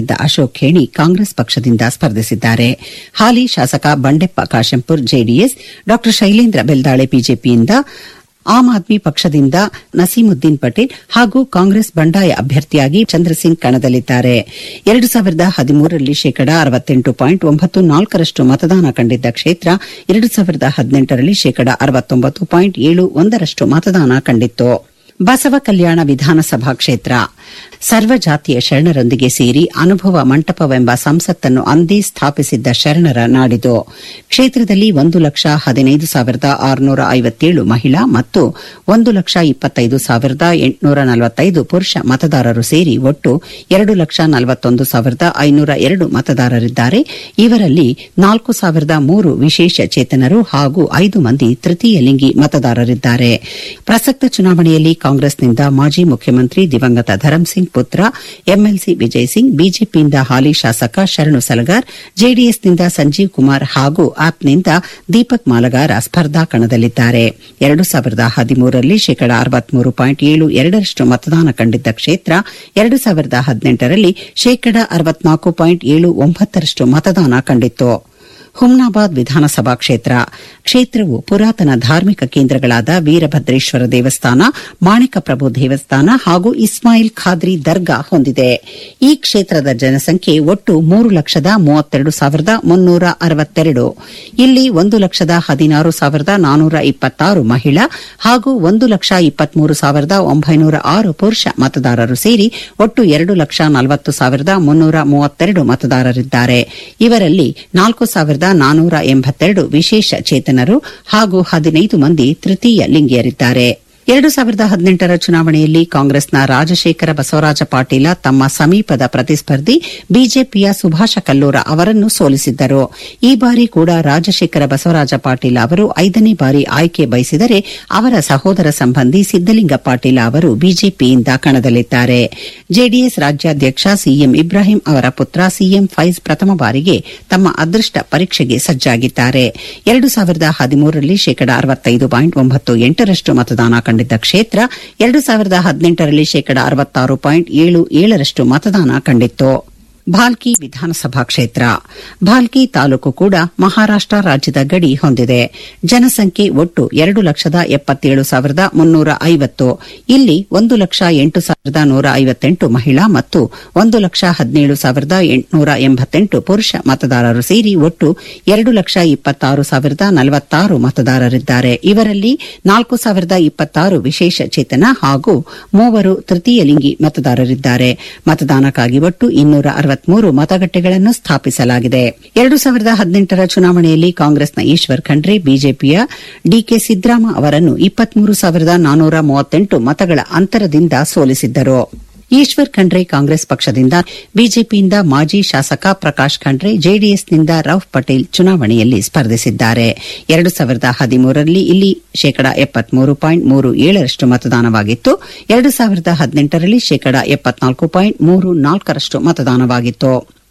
ಅಶೋಕ್ ಖೇಣಿ ಕಾಂಗ್ರೆಸ್ ಪಕ್ಷದಿಂದ ಸ್ಪರ್ಧಿಸಿದ್ದಾರೆ ಹಾಲಿ ಶಾಸಕ ಬಂಡೆಪ್ಪ ಕಾಶೆಂಪುರ್ ಜೆಡಿಎಸ್ ಡಾ ಶೈಲೇಂದ್ರ ಬೆಲ್ದಾಳೆ ಬಿಜೆಪಿಯಿಂದ ಆಮ್ ಆದ್ಮಿ ಪಕ್ಷದಿಂದ ನಸೀಮುದ್ದೀನ್ ಪಟೇಲ್ ಹಾಗೂ ಕಾಂಗ್ರೆಸ್ ಬಂಡಾಯ ಅಭ್ಯರ್ಥಿಯಾಗಿ ಚಂದ್ರಸಿಂಗ್ ಕಣದಲ್ಲಿದ್ದಾರೆ ಎರಡು ಸಾವಿರದ ಹದಿಮೂರರಲ್ಲಿ ಶೇಕಡ ಅರವತ್ತೆಂಟು ಪಾಯಿಂಟ್ ಒಂಬತ್ತು ನಾಲ್ಕರಷ್ಟು ಮತದಾನ ಕಂಡಿದ್ದ ಕ್ಷೇತ್ರ ಎರಡು ಸಾವಿರದ ಹದಿನೆಂಟರಲ್ಲಿ ಶೇಕಡ ಅರವತ್ತೊಂಬತ್ತು ಪಾಯಿಂಟ್ ಏಳು ಒಂದರಷ್ಟು ಮತದಾನ ಕಂಡಿತ್ತು ಬಸವ ಕಲ್ಯಾಣ ವಿಧಾನಸಭಾ ಕ್ಷೇತ್ರ ಸರ್ವಜಾತಿಯ ಶರಣರೊಂದಿಗೆ ಸೇರಿ ಅನುಭವ ಮಂಟಪವೆಂಬ ಸಂಸತ್ತನ್ನು ಅಂದೇ ಸ್ಥಾಪಿಸಿದ್ದ ಶರಣರ ನಾಡಿದು ಕ್ಷೇತ್ರದಲ್ಲಿ ಒಂದು ಲಕ್ಷ ಹದಿನೈದು ಸಾವಿರದ ಆರುನೂರ ಐವತ್ತೇಳು ಮಹಿಳಾ ಮತ್ತು ಒಂದು ಲಕ್ಷ ಇಪ್ಪತ್ತೈದು ಸಾವಿರದ ಎಂಟುನೂರ ನಲವತ್ತೈದು ಪುರುಷ ಮತದಾರರು ಸೇರಿ ಒಟ್ಟು ಎರಡು ಲಕ್ಷ ನಲವತ್ತೊಂದು ಸಾವಿರದ ಐನೂರ ಎರಡು ಮತದಾರರಿದ್ದಾರೆ ಇವರಲ್ಲಿ ನಾಲ್ಕು ಸಾವಿರದ ಮೂರು ವಿಶೇಷ ಚೇತನರು ಹಾಗೂ ಐದು ಮಂದಿ ತೃತೀಯ ಲಿಂಗಿ ಮತದಾರರಿದ್ದಾರೆ ಪ್ರಸಕ್ತ ಚುನಾವಣೆಯಲ್ಲಿ ಕಾಂಗ್ರೆಸ್ನಿಂದ ಮಾಜಿ ಮುಖ್ಯಮಂತ್ರಿ ದಿವಂಗತ ಧರಂಸಿಂಗ್ ಪುತ್ರ ಎಂಎಲ್ಸಿ ವಿಜಯ್ ಸಿಂಗ್ ಬಿಜೆಪಿಯಿಂದ ಹಾಲಿ ಶಾಸಕ ಶರಣು ಸಲಗಾರ್ ಜೆಡಿಎಸ್ನಿಂದ ಸಂಜೀವ್ ಕುಮಾರ್ ಹಾಗೂ ಆಪ್ನಿಂದ ದೀಪಕ್ ಮಾಲಗಾರ ಸ್ಪರ್ಧಾ ಕಣದಲ್ಲಿದ್ದಾರೆ ಎರಡು ಸಾವಿರದ ಹದಿಮೂರರಲ್ಲಿ ಶೇಕಡ ಅರವತ್ಮೂರು ಪಾಯಿಂಟ್ ಏಳು ಎರಡರಷ್ಟು ಮತದಾನ ಕಂಡಿದ್ದ ಕ್ಷೇತ್ರ ಎರಡು ಸಾವಿರದ ಹದಿನೆಂಟರಲ್ಲಿ ಶೇಕಡ ಅರವತ್ನಾಲ್ಕು ಪಾಯಿಂಟ್ ಏಳು ಒಂಬತ್ತರಷ್ಟು ಮತದಾನ ಕಂಡಿತ್ತು ಹುಮ್ನಾಬಾದ್ ವಿಧಾನಸಭಾ ಕ್ಷೇತ್ರ ಕ್ಷೇತ್ರವು ಪುರಾತನ ಧಾರ್ಮಿಕ ಕೇಂದ್ರಗಳಾದ ವೀರಭದ್ರೇಶ್ವರ ದೇವಸ್ಥಾನ ಮಾಣಿಕಪ್ರಭು ದೇವಸ್ಥಾನ ಹಾಗೂ ಇಸ್ಮಾಯಿಲ್ ಖಾದ್ರಿ ದರ್ಗಾ ಹೊಂದಿದೆ ಈ ಕ್ಷೇತ್ರದ ಜನಸಂಖ್ಯೆ ಒಟ್ಟು ಮೂರು ಲಕ್ಷದ ಮೂವತ್ತೆರಡು ಸಾವಿರದ ಮುನ್ನೂರ ಅರವತ್ತೆರಡು ಇಲ್ಲಿ ಒಂದು ಲಕ್ಷದ ಹದಿನಾರು ಸಾವಿರದ ನಾನೂರ ಇಪ್ಪತ್ತಾರು ಮಹಿಳಾ ಹಾಗೂ ಒಂದು ಲಕ್ಷ ಇಪ್ಪತ್ಮೂರು ಸಾವಿರದ ಒಂಬೈನೂರ ಆರು ಪುರುಷ ಮತದಾರರು ಸೇರಿ ಒಟ್ಟು ಎರಡು ಲಕ್ಷ ನಲವತ್ತು ಸಾವಿರದ ಮುನ್ನೂರ ಮೂವತ್ತೆರಡು ಮತದಾರರಿದ್ದಾರೆ ಇವರಲ್ಲಿ ನಾಲ್ಕು ಸಾವಿರದ ನಾನೂರ ಎಂಬತ್ತೆರಡು ವಿಶೇಷ ಚೇತನರು ಹಾಗೂ ಹದಿನೈದು ಮಂದಿ ತೃತೀಯ ಲಿಂಗಿಯರಿದ್ದಾರೆ ಎರಡು ಸಾವಿರದ ಹದಿನೆಂಟರ ಚುನಾವಣೆಯಲ್ಲಿ ಕಾಂಗ್ರೆಸ್ನ ರಾಜಶೇಖರ ಬಸವರಾಜ ಪಾಟೀಲ ತಮ್ಮ ಸಮೀಪದ ಪ್ರತಿಸ್ಪರ್ಧಿ ಬಿಜೆಪಿಯ ಸುಭಾಷ ಕಲ್ಲೂರ ಅವರನ್ನು ಸೋಲಿಸಿದ್ದರು ಈ ಬಾರಿ ಕೂಡ ರಾಜಶೇಖರ ಬಸವರಾಜ ಪಾಟೀಲ ಅವರು ಐದನೇ ಬಾರಿ ಆಯ್ಕೆ ಬಯಸಿದರೆ ಅವರ ಸಹೋದರ ಸಂಬಂಧಿ ಸಿದ್ದಲಿಂಗ ಪಾಟೀಲ ಅವರು ಬಿಜೆಪಿಯಿಂದ ಕಣದಲ್ಲಿದ್ದಾರೆ ಜೆಡಿಎಸ್ ರಾಜ್ಯಾಧ್ಯಕ್ಷ ಸಿಎಂ ಇಬ್ರಾಹಿಂ ಅವರ ಪುತ್ರ ಸಿಎಂ ಫೈಜ್ ಪ್ರಥಮ ಬಾರಿಗೆ ತಮ್ಮ ಅದೃಷ್ಟ ಪರೀಕ್ಷೆಗೆ ಸಜ್ಜಾಗಿದ್ದಾರೆ ಎರಡು ಸಾವಿರದ ಹದಿಮೂರರಲ್ಲಿ ಶೇಕಡ ಅರವತ್ತೈದು ಪಾಯಿಂಟ್ ಒಂಬತ್ತು ಎಂಟರಷ್ಟು ಮತದಾನ ಕಂಡಿದ್ದ ಕ್ಷೇತ್ರ ಎರಡು ಸಾವಿರದ ಹದಿನೆಂಟರಲ್ಲಿ ಶೇಕಡ ಅರವತ್ತಾರು ಪಾಯಿಂಟ್ ಏಳು ಏಳರಷ್ಟು ಮತದಾನ ಕಂಡಿತ್ತು ಭಾಲ್ಕಿ ವಿಧಾನಸಭಾ ಕ್ಷೇತ್ರ ಭಾಲ್ಕಿ ತಾಲೂಕು ಕೂಡ ಮಹಾರಾಷ್ಟ ರಾಜ್ಯದ ಗಡಿ ಹೊಂದಿದೆ ಜನಸಂಖ್ಯೆ ಒಟ್ಟು ಎರಡು ಲಕ್ಷದ ಎಪ್ಪತ್ತೇಳು ಸಾವಿರದ ಮುನ್ನೂರ ಐವತ್ತು ಇಲ್ಲಿ ಒಂದು ಲಕ್ಷ ಎಂಟು ಸಾವಿರದ ನೂರ ಐವತ್ತೆಂಟು ಮಹಿಳಾ ಮತ್ತು ಒಂದು ಲಕ್ಷ ಹದಿನೇಳು ಸಾವಿರದ ಎಂಟುನೂರ ಎಂಬತ್ತೆಂಟು ಪುರುಷ ಮತದಾರರು ಸೇರಿ ಒಟ್ಟು ಎರಡು ಲಕ್ಷ ಇಪ್ಪತ್ತಾರು ಸಾವಿರದ ನಲವತ್ತಾರು ಮತದಾರರಿದ್ದಾರೆ ಇವರಲ್ಲಿ ನಾಲ್ಕು ಸಾವಿರದ ಇಪ್ಪತ್ತಾರು ವಿಶೇಷ ಚೇತನ ಹಾಗೂ ಮೂವರು ತೃತೀಯ ಲಿಂಗಿ ಮತದಾರರಿದ್ದಾರೆ ಮತದಾನಕ್ಕಾಗಿ ಒಟ್ಟು ಇನ್ನೂರ ಅರವತ್ಮೂರು ಮತಗಟ್ಟೆಗಳನ್ನು ಸ್ಥಾಪಿಸಲಾಗಿದೆ ಎರಡು ಸಾವಿರದ ಹದಿನೆಂಟರ ಚುನಾವಣೆಯಲ್ಲಿ ಕಾಂಗ್ರೆಸ್ನ ಈಶ್ವರ್ ಖಂಡ್ರೆ ಬಿಜೆಪಿಯ ಡಿಕೆ ಸಿದ್ದರಾಮ ಅವರನ್ನು ಇಪ್ಪತ್ಮೂರು ಸಾವಿರದ ನಾನೂರ ಮೂವತ್ತೆಂಟು ಮತಗಳ ಅಂತರದಿಂದ ಸೋಲಿಸಿದ್ದರು ಈಶ್ವರ್ ಖಂಡ್ರೆ ಕಾಂಗ್ರೆಸ್ ಪಕ್ಷದಿಂದ ಬಿಜೆಪಿಯಿಂದ ಮಾಜಿ ಶಾಸಕ ಪ್ರಕಾಶ್ ಖಂಡ್ರೆ ಜೆಡಿಎಸ್ನಿಂದ ರೌಫ್ ಪಟೇಲ್ ಚುನಾವಣೆಯಲ್ಲಿ ಸ್ಪರ್ಧಿಸಿದ್ದಾರೆ ಎರಡು ಸಾವಿರದ ಹದಿಮೂರರಲ್ಲಿ ಇಲ್ಲಿ ಶೇಕಡ ಎಪ್ಪತ್ಮೂರು ಪಾಯಿಂಟ್ ಮೂರು ಏಳರಷ್ಟು ಮತದಾನವಾಗಿತ್ತು ಎರಡು ಸಾವಿರದ ಹದಿನೆಂಟರಲ್ಲಿ ಶೇಕಡ ಎಪ್ಪತ್ನಾಲ್ಕು ಪಾಯಿಂಟ್ ಮೂರು ನಾಲ್ಕರಷ್ಟು ಮತದಾನವಾಗಿತ್ತು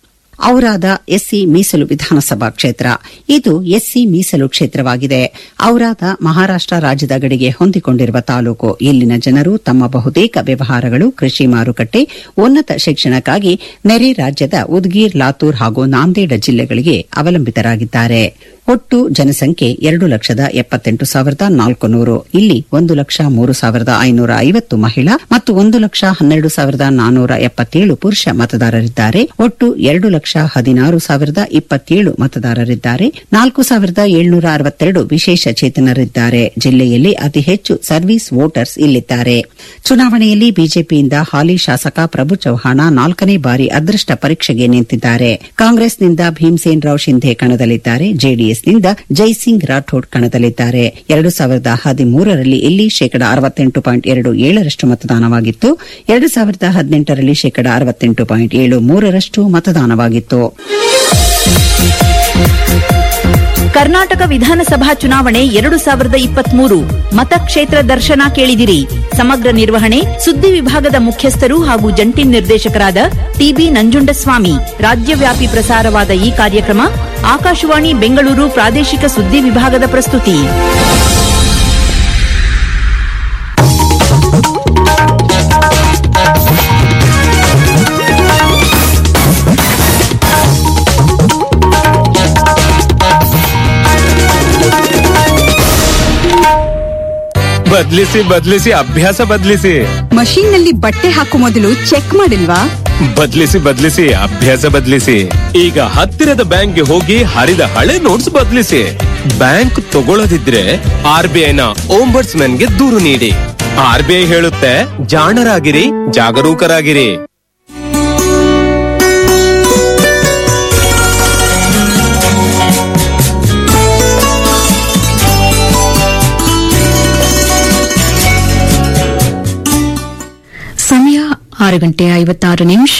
ಔರಾದ ಎಸ್ಸಿ ಮೀಸಲು ವಿಧಾನಸಭಾ ಕ್ಷೇತ್ರ ಇದು ಎಸ್ಸಿ ಮೀಸಲು ಕ್ಷೇತ್ರವಾಗಿದೆ ಔರಾದ ಮಹಾರಾಷ್ಟ ರಾಜ್ಯದ ಗಡಿಗೆ ಹೊಂದಿಕೊಂಡಿರುವ ತಾಲೂಕು ಇಲ್ಲಿನ ಜನರು ತಮ್ಮ ಬಹುತೇಕ ವ್ಯವಹಾರಗಳು ಕೃಷಿ ಮಾರುಕಟ್ಟೆ ಉನ್ನತ ಶಿಕ್ಷಣಕ್ಕಾಗಿ ನೆರೆ ರಾಜ್ಯದ ಉದ್ಗೀರ್ ಲಾತೂರ್ ಹಾಗೂ ನಾಂದೇಡ ಜಿಲ್ಲೆಗಳಿಗೆ ಅವಲಂಬಿತರಾಗಿದ್ದಾರೆ ಒಟ್ಟು ಜನಸಂಖ್ಯೆ ಎರಡು ಲಕ್ಷದ ಎಪ್ಪತ್ತೆಂಟು ಸಾವಿರದ ನಾಲ್ಕು ನೂರು ಇಲ್ಲಿ ಒಂದು ಲಕ್ಷ ಮೂರು ಸಾವಿರದ ಐನೂರ ಐವತ್ತು ಮಹಿಳಾ ಮತ್ತು ಒಂದು ಲಕ್ಷ ಹನ್ನೆರಡು ಸಾವಿರದ ನಾನೂರ ಎಪ್ಪತ್ತೇಳು ಪುರುಷ ಮತದಾರರಿದ್ದಾರೆ ಒಟ್ಟು ಎರಡು ಲಕ್ಷ ಹದಿನಾರು ಸಾವಿರದ ಇಪ್ಪತ್ತೇಳು ಮತದಾರರಿದ್ದಾರೆ ನಾಲ್ಕು ಸಾವಿರದ ಏಳ್ನೂರ ಅರವತ್ತೆರಡು ವಿಶೇಷ ಚೇತನರಿದ್ದಾರೆ ಜಿಲ್ಲೆಯಲ್ಲಿ ಅತಿ ಹೆಚ್ಚು ಸರ್ವೀಸ್ ವೋಟರ್ಸ್ ಇಲ್ಲಿದ್ದಾರೆ ಚುನಾವಣೆಯಲ್ಲಿ ಬಿಜೆಪಿಯಿಂದ ಹಾಲಿ ಶಾಸಕ ಪ್ರಭು ಚೌಹಾಣ ನಾಲ್ಕನೇ ಬಾರಿ ಅದೃಷ್ಟ ಪರೀಕ್ಷೆಗೆ ನಿಂತಿದ್ದಾರೆ ಕಾಂಗ್ರೆಸ್ನಿಂದ ಭೀಮ್ಸೇನ್ ರಾವ್ ಶಿಂಧೆ ಕಣದಲ್ಲಿದ್ದಾರೆ ಜೆಡಿಎಸ್ನಿಂದ ಜೈಸಿಂಗ್ ರಾಠೋಡ್ ಕಣದಲ್ಲಿದ್ದಾರೆ ಎರಡು ಸಾವಿರದ ಹದಿಮೂರರಲ್ಲಿ ಇಲ್ಲಿ ಶೇಕಡ ಅರವತ್ತೆಂಟು ಪಾಯಿಂಟ್ ಎರಡು ಏಳರಷ್ಟು ಮತದಾನವಾಗಿತ್ತು ಎರಡು ಸಾವಿರದ ಹದಿನೆಂಟರಲ್ಲಿ ಶೇಕಡ ಅರವತ್ತೆಂಟು ಪಾಯಿಂಟ್ ಏಳು ಮೂರರಷ್ಟು ಮತದಾನವಾಗಿತ್ತು ಕರ್ನಾಟಕ ವಿಧಾನಸಭಾ ಚುನಾವಣೆ ಎರಡು ಸಾವಿರದ ಇಪ್ಪತ್ಮೂರು ಮತಕ್ಷೇತ್ರ ದರ್ಶನ ಕೇಳಿದಿರಿ ಸಮಗ್ರ ನಿರ್ವಹಣೆ ಸುದ್ದಿ ವಿಭಾಗದ ಮುಖ್ಯಸ್ಥರು ಹಾಗೂ ಜಂಟಿ ನಿರ್ದೇಶಕರಾದ ಟಿಬಿ ನಂಜುಂಡಸ್ವಾಮಿ ರಾಜ್ಯವ್ಯಾಪಿ ಪ್ರಸಾರವಾದ ಈ ಕಾರ್ಯಕ್ರಮ ಆಕಾಶವಾಣಿ ಬೆಂಗಳೂರು ಪ್ರಾದೇಶಿಕ ಸುದ್ದಿ ವಿಭಾಗದ ಪ್ರಸ್ತುತಿ ಬದ್ಲಿಸಿ ಬದ್ಲಿಸಿ ಅಭ್ಯಾಸ ಬದ್ಲಿಸಿ ಮಷೀನ್ ನಲ್ಲಿ ಬಟ್ಟೆ ಹಾಕೋ ಮೊದಲು ಚೆಕ್ ಮಾಡಿಲ್ವಾ ಬದ್ಲಿಸಿ ಬದ್ಲಿಸಿ ಅಭ್ಯಾಸ ಬದ್ಲಿಸಿ ಈಗ ಹತ್ತಿರದ ಬ್ಯಾಂಕ್ಗೆ ಹೋಗಿ ಹರಿದ ಹಳೆ ನೋಟ್ಸ್ ಬದ್ಲಿಸಿ ಬ್ಯಾಂಕ್ ತಗೊಳ್ಳದಿದ್ರೆ ಆರ್ ಬಿ ಐನ ಓಂಬರ್ಸ್ ಗೆ ದೂರು ನೀಡಿ ಆರ್ ಬಿ ಐ ಹೇಳುತ್ತೆ ಜಾಣರಾಗಿರಿ ಜಾಗರೂಕರಾಗಿರಿ ಸಮಯ ಆರು ಗಂಟೆ ಐವತ್ತಾರು ನಿಮಿಷ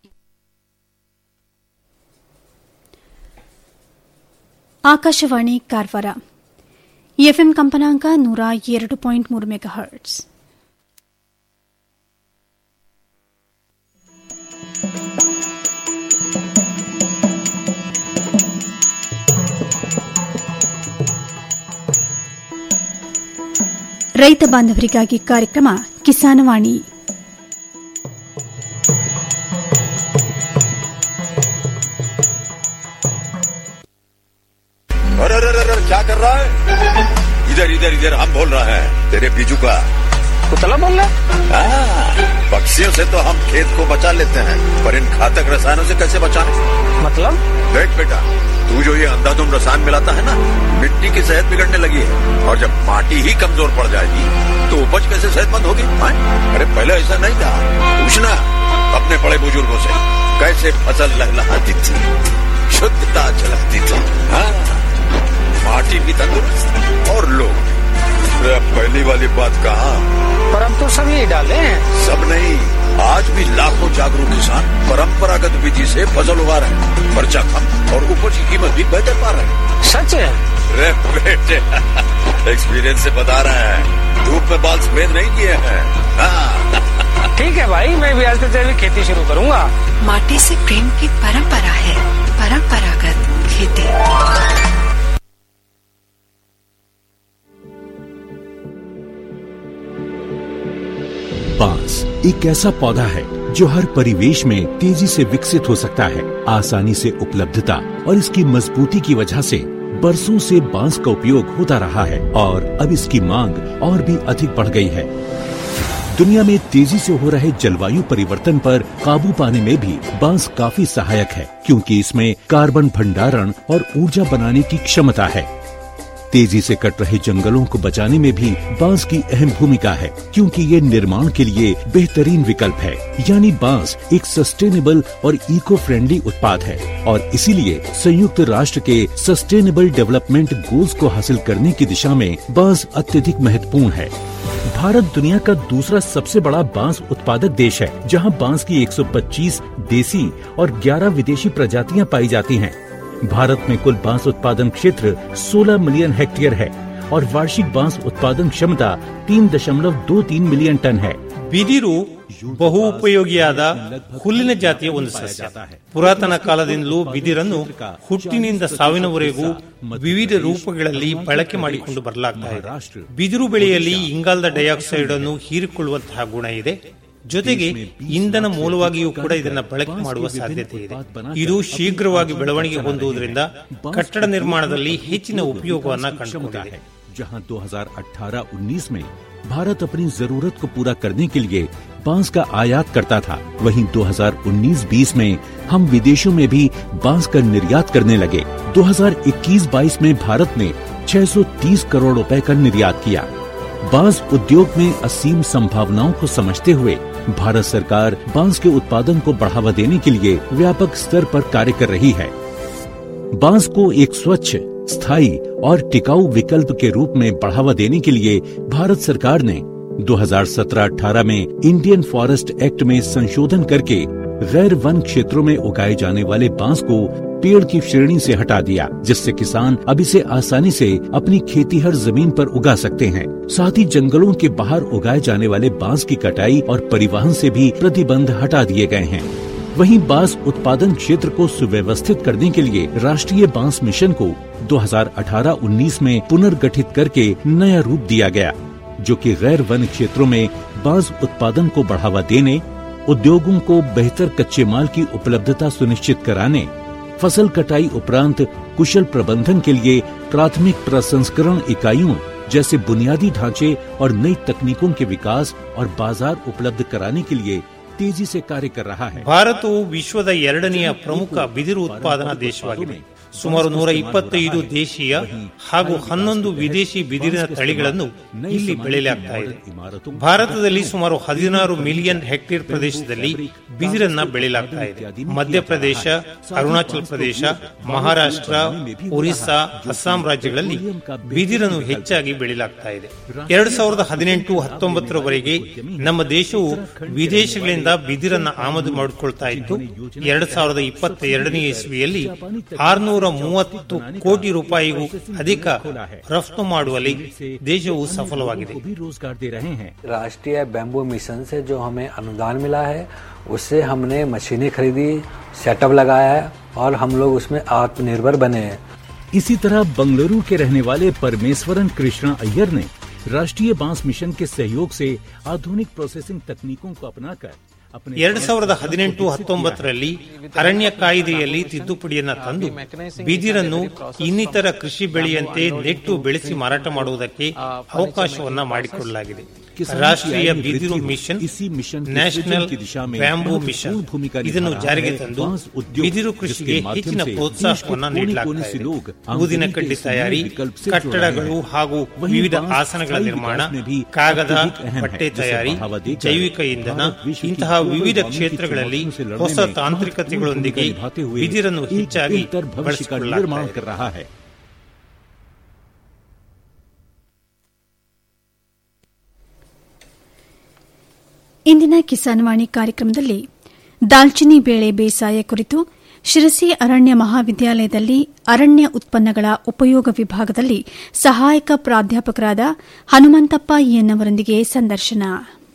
ಆಕಾಶವಾಣಿ ಕಾರವಾರ ಎಫ್ಎಂ ಕಂಪನಾಂಕ ನೂರ ಎರಡು ಪಾಯಿಂಟ್ ಮೂರು ಮೆಗಾ ಹರ್ಟ್ಸ್ ರೈತ ಬಾಂಧವರಿಗಾಗಿ ಕಾರ್ಯಕ್ರಮ ಕಿಸಾನವಾಣಿ अरे अरे अरे अरे, क्या कर रहा है इधर इधर इधर हम बोल रहे हैं तेरे बीजू का कुतला बोल रहा हाँ, पक्षियों से तो हम खेत को बचा लेते हैं पर इन घातक रसायनों से कैसे बचाएं मतलब देख बेटा तू जो ये अंधाधुंध रसायन मिलाता है ना मिट्टी की सेहत बिगड़ने लगी है और जब माटी ही कमजोर पड़ जाएगी तो उपज कैसे सेहतमंद होगी हाँ? अरे पहले ऐसा नहीं था पूछना अपने बड़े बुजुर्गों से कैसे फसल लहलहाती थी शुद्धता झलकती थी हाँ माटी भी तंदुरुस्त और लोग अरे अब पहली वाली बात कहा पर हम तो सब यही डाले हैं सब नहीं आज भी लाखों जागरूक किसान परंपरागत विधि से फसल उगा रहे हैं खर्चा कम और उपज की कीमत भी बेहतर पा रहे हैं सच है अरे बेटे एक्सपीरियंस से बता रहे हैं धूप में बाल सफेद नहीं किए हैं हाँ, ठीक है भाई मैं भी आज से जैविक खेती शुरू करूंगा माटी से प्रेम की परंपरा है परंपरागत खेती बांस एक ऐसा पौधा है जो हर परिवेश में तेजी से विकसित हो सकता है आसानी से उपलब्धता और इसकी मजबूती की वजह से बरसों से बांस का उपयोग होता रहा है और अब इसकी मांग और भी अधिक बढ़ गई है दुनिया में तेजी से हो रहे जलवायु परिवर्तन पर काबू पाने में भी बांस काफी सहायक है क्योंकि इसमें कार्बन भंडारण और ऊर्जा बनाने की क्षमता है तेजी से कट रहे जंगलों को बचाने में भी बांस की अहम भूमिका है क्योंकि ये निर्माण के लिए बेहतरीन विकल्प है यानी बांस एक सस्टेनेबल और इको फ्रेंडली उत्पाद है और इसीलिए संयुक्त राष्ट्र के सस्टेनेबल डेवलपमेंट गोल्स को हासिल करने की दिशा में बांस अत्यधिक महत्वपूर्ण है भारत दुनिया का दूसरा सबसे बड़ा बांस उत्पादक देश है जहां बांस की 125 देसी और 11 विदेशी प्रजातियां पाई जाती हैं। भारत में कुल बांस उत्पादन क्षेत्र 16 मिलियन हेक्टेयर है और वार्षिक बांस उत्पादन क्षमता 3.23 मिलियन टन है ಬಿದಿರು ಬಹು ಉಪಯೋಗಿಯಾದ ಹುಲ್ಲಿನ ಜಾತಿಯ ಒಂದು ಸಸ್ಯ ಪುರಾತನ ಕಾಲದಿಂದಲೂ ಬಿದಿರನ್ನು ಹುಟ್ಟಿನಿಂದ ಸಾವಿನವರೆಗೂ ವಿವಿಧ ರೂಪಗಳಲ್ಲಿ ಬಳಕೆ ಮಾಡಿಕೊಂಡು ಬರಲಾಗ್ತಾ ಇದೆ ಬಿದಿರು ಬೆಳೆಯಲ್ಲಿ ಇಂಗಾಲದ ಡೈಆಕ್ಸೈಡ್ ಅನ್ನು ಹೀರಿಕೊಳ್ಳುವಂತಹ ಗುಣ ಇದೆ ಜೊತೆಗೆ ಇಂಧನ ಮೂಲವಾಗಿಯೂ ಕೂಡ ಇದನ್ನ ಬಳಕೆ ಮಾಡುವ ಸಾಧ್ಯತೆ ಇದೆ ಇದು ಶೀಘ್ರವಾಗಿ ಬೆಳವಣಿಗೆ ಹೊಂದುವುದರಿಂದ ಕಟ್ಟಡ ನಿರ್ಮಾಣದಲ್ಲಿ ಹೆಚ್ಚಿನ ಉಪಯೋಗವನ್ನ ಕಂಡುಕೊಂಡಿದೆ जहां 2018-19 में भारत अपनी जरूरत को पूरा करने के लिए बांस का आयात करता था वहीं 2019-20 में हम विदेशों में भी बांस का निर्यात करने लगे 2021-22 में भारत ने 630 करोड़ रुपए का निर्यात किया बांस उद्योग में असीम संभावनाओं को समझते हुए भारत सरकार बांस के उत्पादन को बढ़ावा देने के लिए व्यापक स्तर पर कार्य कर रही है बांस को एक स्वच्छ स्थायी और टिकाऊ विकल्प के रूप में बढ़ावा देने के लिए भारत सरकार ने 2017-18 में इंडियन फॉरेस्ट एक्ट में संशोधन करके गैर वन क्षेत्रों में उगाए जाने वाले बांस को पेड़ की श्रेणी से हटा दिया जिससे किसान अब इसे आसानी से अपनी खेती हर जमीन पर उगा सकते हैं साथ ही जंगलों के बाहर उगाए जाने वाले बांस की कटाई और परिवहन से भी प्रतिबंध हटा दिए गए हैं वहीं बांस उत्पादन क्षेत्र को सुव्यवस्थित करने के लिए राष्ट्रीय बांस मिशन को 2018-19 में पुनर्गठित करके नया रूप दिया गया जो कि गैर वन क्षेत्रों में बांस उत्पादन को बढ़ावा देने उद्योगों को बेहतर कच्चे माल की उपलब्धता सुनिश्चित कराने फसल कटाई उपरांत कुशल प्रबंधन के लिए प्राथमिक प्रसंस्करण इकाइयों जैसे बुनियादी ढांचे और नई तकनीकों के विकास और बाजार उपलब्ध कराने के लिए तेजी से कार्य कर रहा है ಭಾರತವು ವಿಶ್ವದ ಎರಡನೆಯ ಪ್ರಮುಖ ಬಿದಿರು ಉತ್ಪಾದನಾ ದೇಶವಾಗಿದೆ ಸುಮಾರು ನೂರ ಇಪ್ಪತ್ತೈದು ದೇಶೀಯ ಹಾಗೂ ಹನ್ನೊಂದು ವಿದೇಶಿ ಬಿದಿರಿನ ತಳಿಗಳನ್ನು ಇಲ್ಲಿ ಬೆಳೆಯಲಾಗ್ತಾ ಇದೆ ಭಾರತದಲ್ಲಿ ಸುಮಾರು ಹದಿನಾರು ಮಿಲಿಯನ್ ಹೆಕ್ಟೇರ್ ಪ್ರದೇಶದಲ್ಲಿ ಬಿದಿರನ್ನ ಬೆಳೆಯಲಾಗ್ತಾ ಇದೆ ಮಧ್ಯಪ್ರದೇಶ ಅರುಣಾಚಲ ಪ್ರದೇಶ ಮಹಾರಾಷ್ಟ್ರ ಒರಿಸ್ಸಾ ಅಸ್ಸಾಂ ರಾಜ್ಯಗಳಲ್ಲಿ ಬಿದಿರನ್ನು ಹೆಚ್ಚಾಗಿ ಬೆಳೆಯಲಾಗ್ತಾ ಇದೆ ಎರಡ್ ಸಾವಿರದ ಹದಿನೆಂಟು ಹತ್ತೊಂಬತ್ತರವರೆಗೆ ನಮ್ಮ ದೇಶವು ವಿದೇಶಗಳಿಂದ ಬಿದಿರನ್ನ ಆಮದು ಮಾಡಿಕೊಳ್ತಾ ಇತ್ತು ಎರಡ್ ಸಾವಿರದ ಇಪ್ಪತ್ತ ಎರಡನೇ ಇಸ್ವಿಯಲ್ಲಿ ಆರ್ನೂರ ಮೂವತ್ತು ಕೋಟಿ ರೂಪಾಯಿಗೂ ಅಧಿಕ ರಫ್ತು ಮಾಡುವಲ್ಲಿ ದೇಶವು ಸಫಲವಾಗಿದೆ रोजगार दे रहे हैं राष्ट्रीय बैम्बू मिशन से जो हमें अनुदान मिला है उससे हमने मशीनें खरीदी सेटअप लगाया है और हम लोग उसमें आत्मनिर्भर बने हैं इसी तरह बंगलुरु के रहने वाले परमेश्वरन कृष्णा अय्यर ने राष्ट्रीय बांस मिशन के सहयोग से आधुनिक प्रोसेसिंग तकनीकों को अपनाकर अपने ಎರಡ್ ಸಾವಿರದ ಹದಿನೆಂಟು ಹತ್ತೊಂಬತ್ತರಲ್ಲಿ ಅರಣ್ಯ ಕಾಯ್ದೆಯಲ್ಲಿ ತಿದ್ದುಪಡಿಯನ್ನ ತಂದು ಬಿದಿರನ್ನು ಇನ್ನಿತರ ಕೃಷಿ ಬೆಳೆಯಂತೆ ನೆಟ್ಟು ಬೆಳೆಸಿ ಮಾರಾಟ ಮಾಡುವುದಕ್ಕೆ ಅವಕಾಶವನ್ನ ಮಾಡಿಕೊಡಲಾಗಿದೆ ರಾಷ್ಟ್ರೀಯ ಬಿದಿರು ಮಿಷನ್ ನ್ಯಾಷನಲ್ ಬ್ಯಾಂಬೂ ಮಿಷನ್ ಇದನ್ನು ಜಾರಿಗೆ ತಂದು ಬಿದಿರು ಕೃಷಿಗೆ ಹೆಚ್ಚಿನ ಪ್ರೋತ್ಸಾಹವನ್ನ ನೀಡಲಾಗ್ತಾ ಇದೆ ಊದಿನ ಕಡ್ಡಿ ತಯಾರಿ ಕಟ್ಟಡಗಳು ಹಾಗೂ ವಿವಿಧ ಆಸನಗಳ ನಿರ್ಮಾಣ ಕಾಗದ ಬಟ್ಟೆ ತಯಾರಿ ಜೈವಿಕ ಇಂಧನ ಇಂತಹ ವಿವಿಧ ಕ್ಷೇತ್ರಗಳಲ್ಲಿ ಹೊಸ ತಾಂತ್ರಿಕತೆಗಳೊಂದಿಗೆ ಬಿದಿರನ್ನು ಹೆಚ್ಚಾಗಿ भविष्य का निर्माण कर रहा है ಇಂದಿನ ಕಿಸಾನ್ ವಾಣಿ ಕಾರ್ಯಕ್ರಮದಲ್ಲಿ ದಾಲ್ಚಿನ್ನಿ ಬೇಳೆ ಬೇಸಾಯ ಕುರಿತು ಶಿರಸಿ ಅರಣ್ಯ ಮಹಾವಿದ್ಯಾಲಯದಲ್ಲಿ ಅರಣ್ಯ ಉತ್ಪನ್ನಗಳ ಉಪಯೋಗ ವಿಭಾಗದಲ್ಲಿ ಸಹಾಯಕ ಪ್ರಾಧ್ಯಾಪಕರಾದ ಹನುಮಂತಪ್ಪ ಇಎನ್ ಅವರೊಂದಿಗೆ ಸಂದರ್ಶನ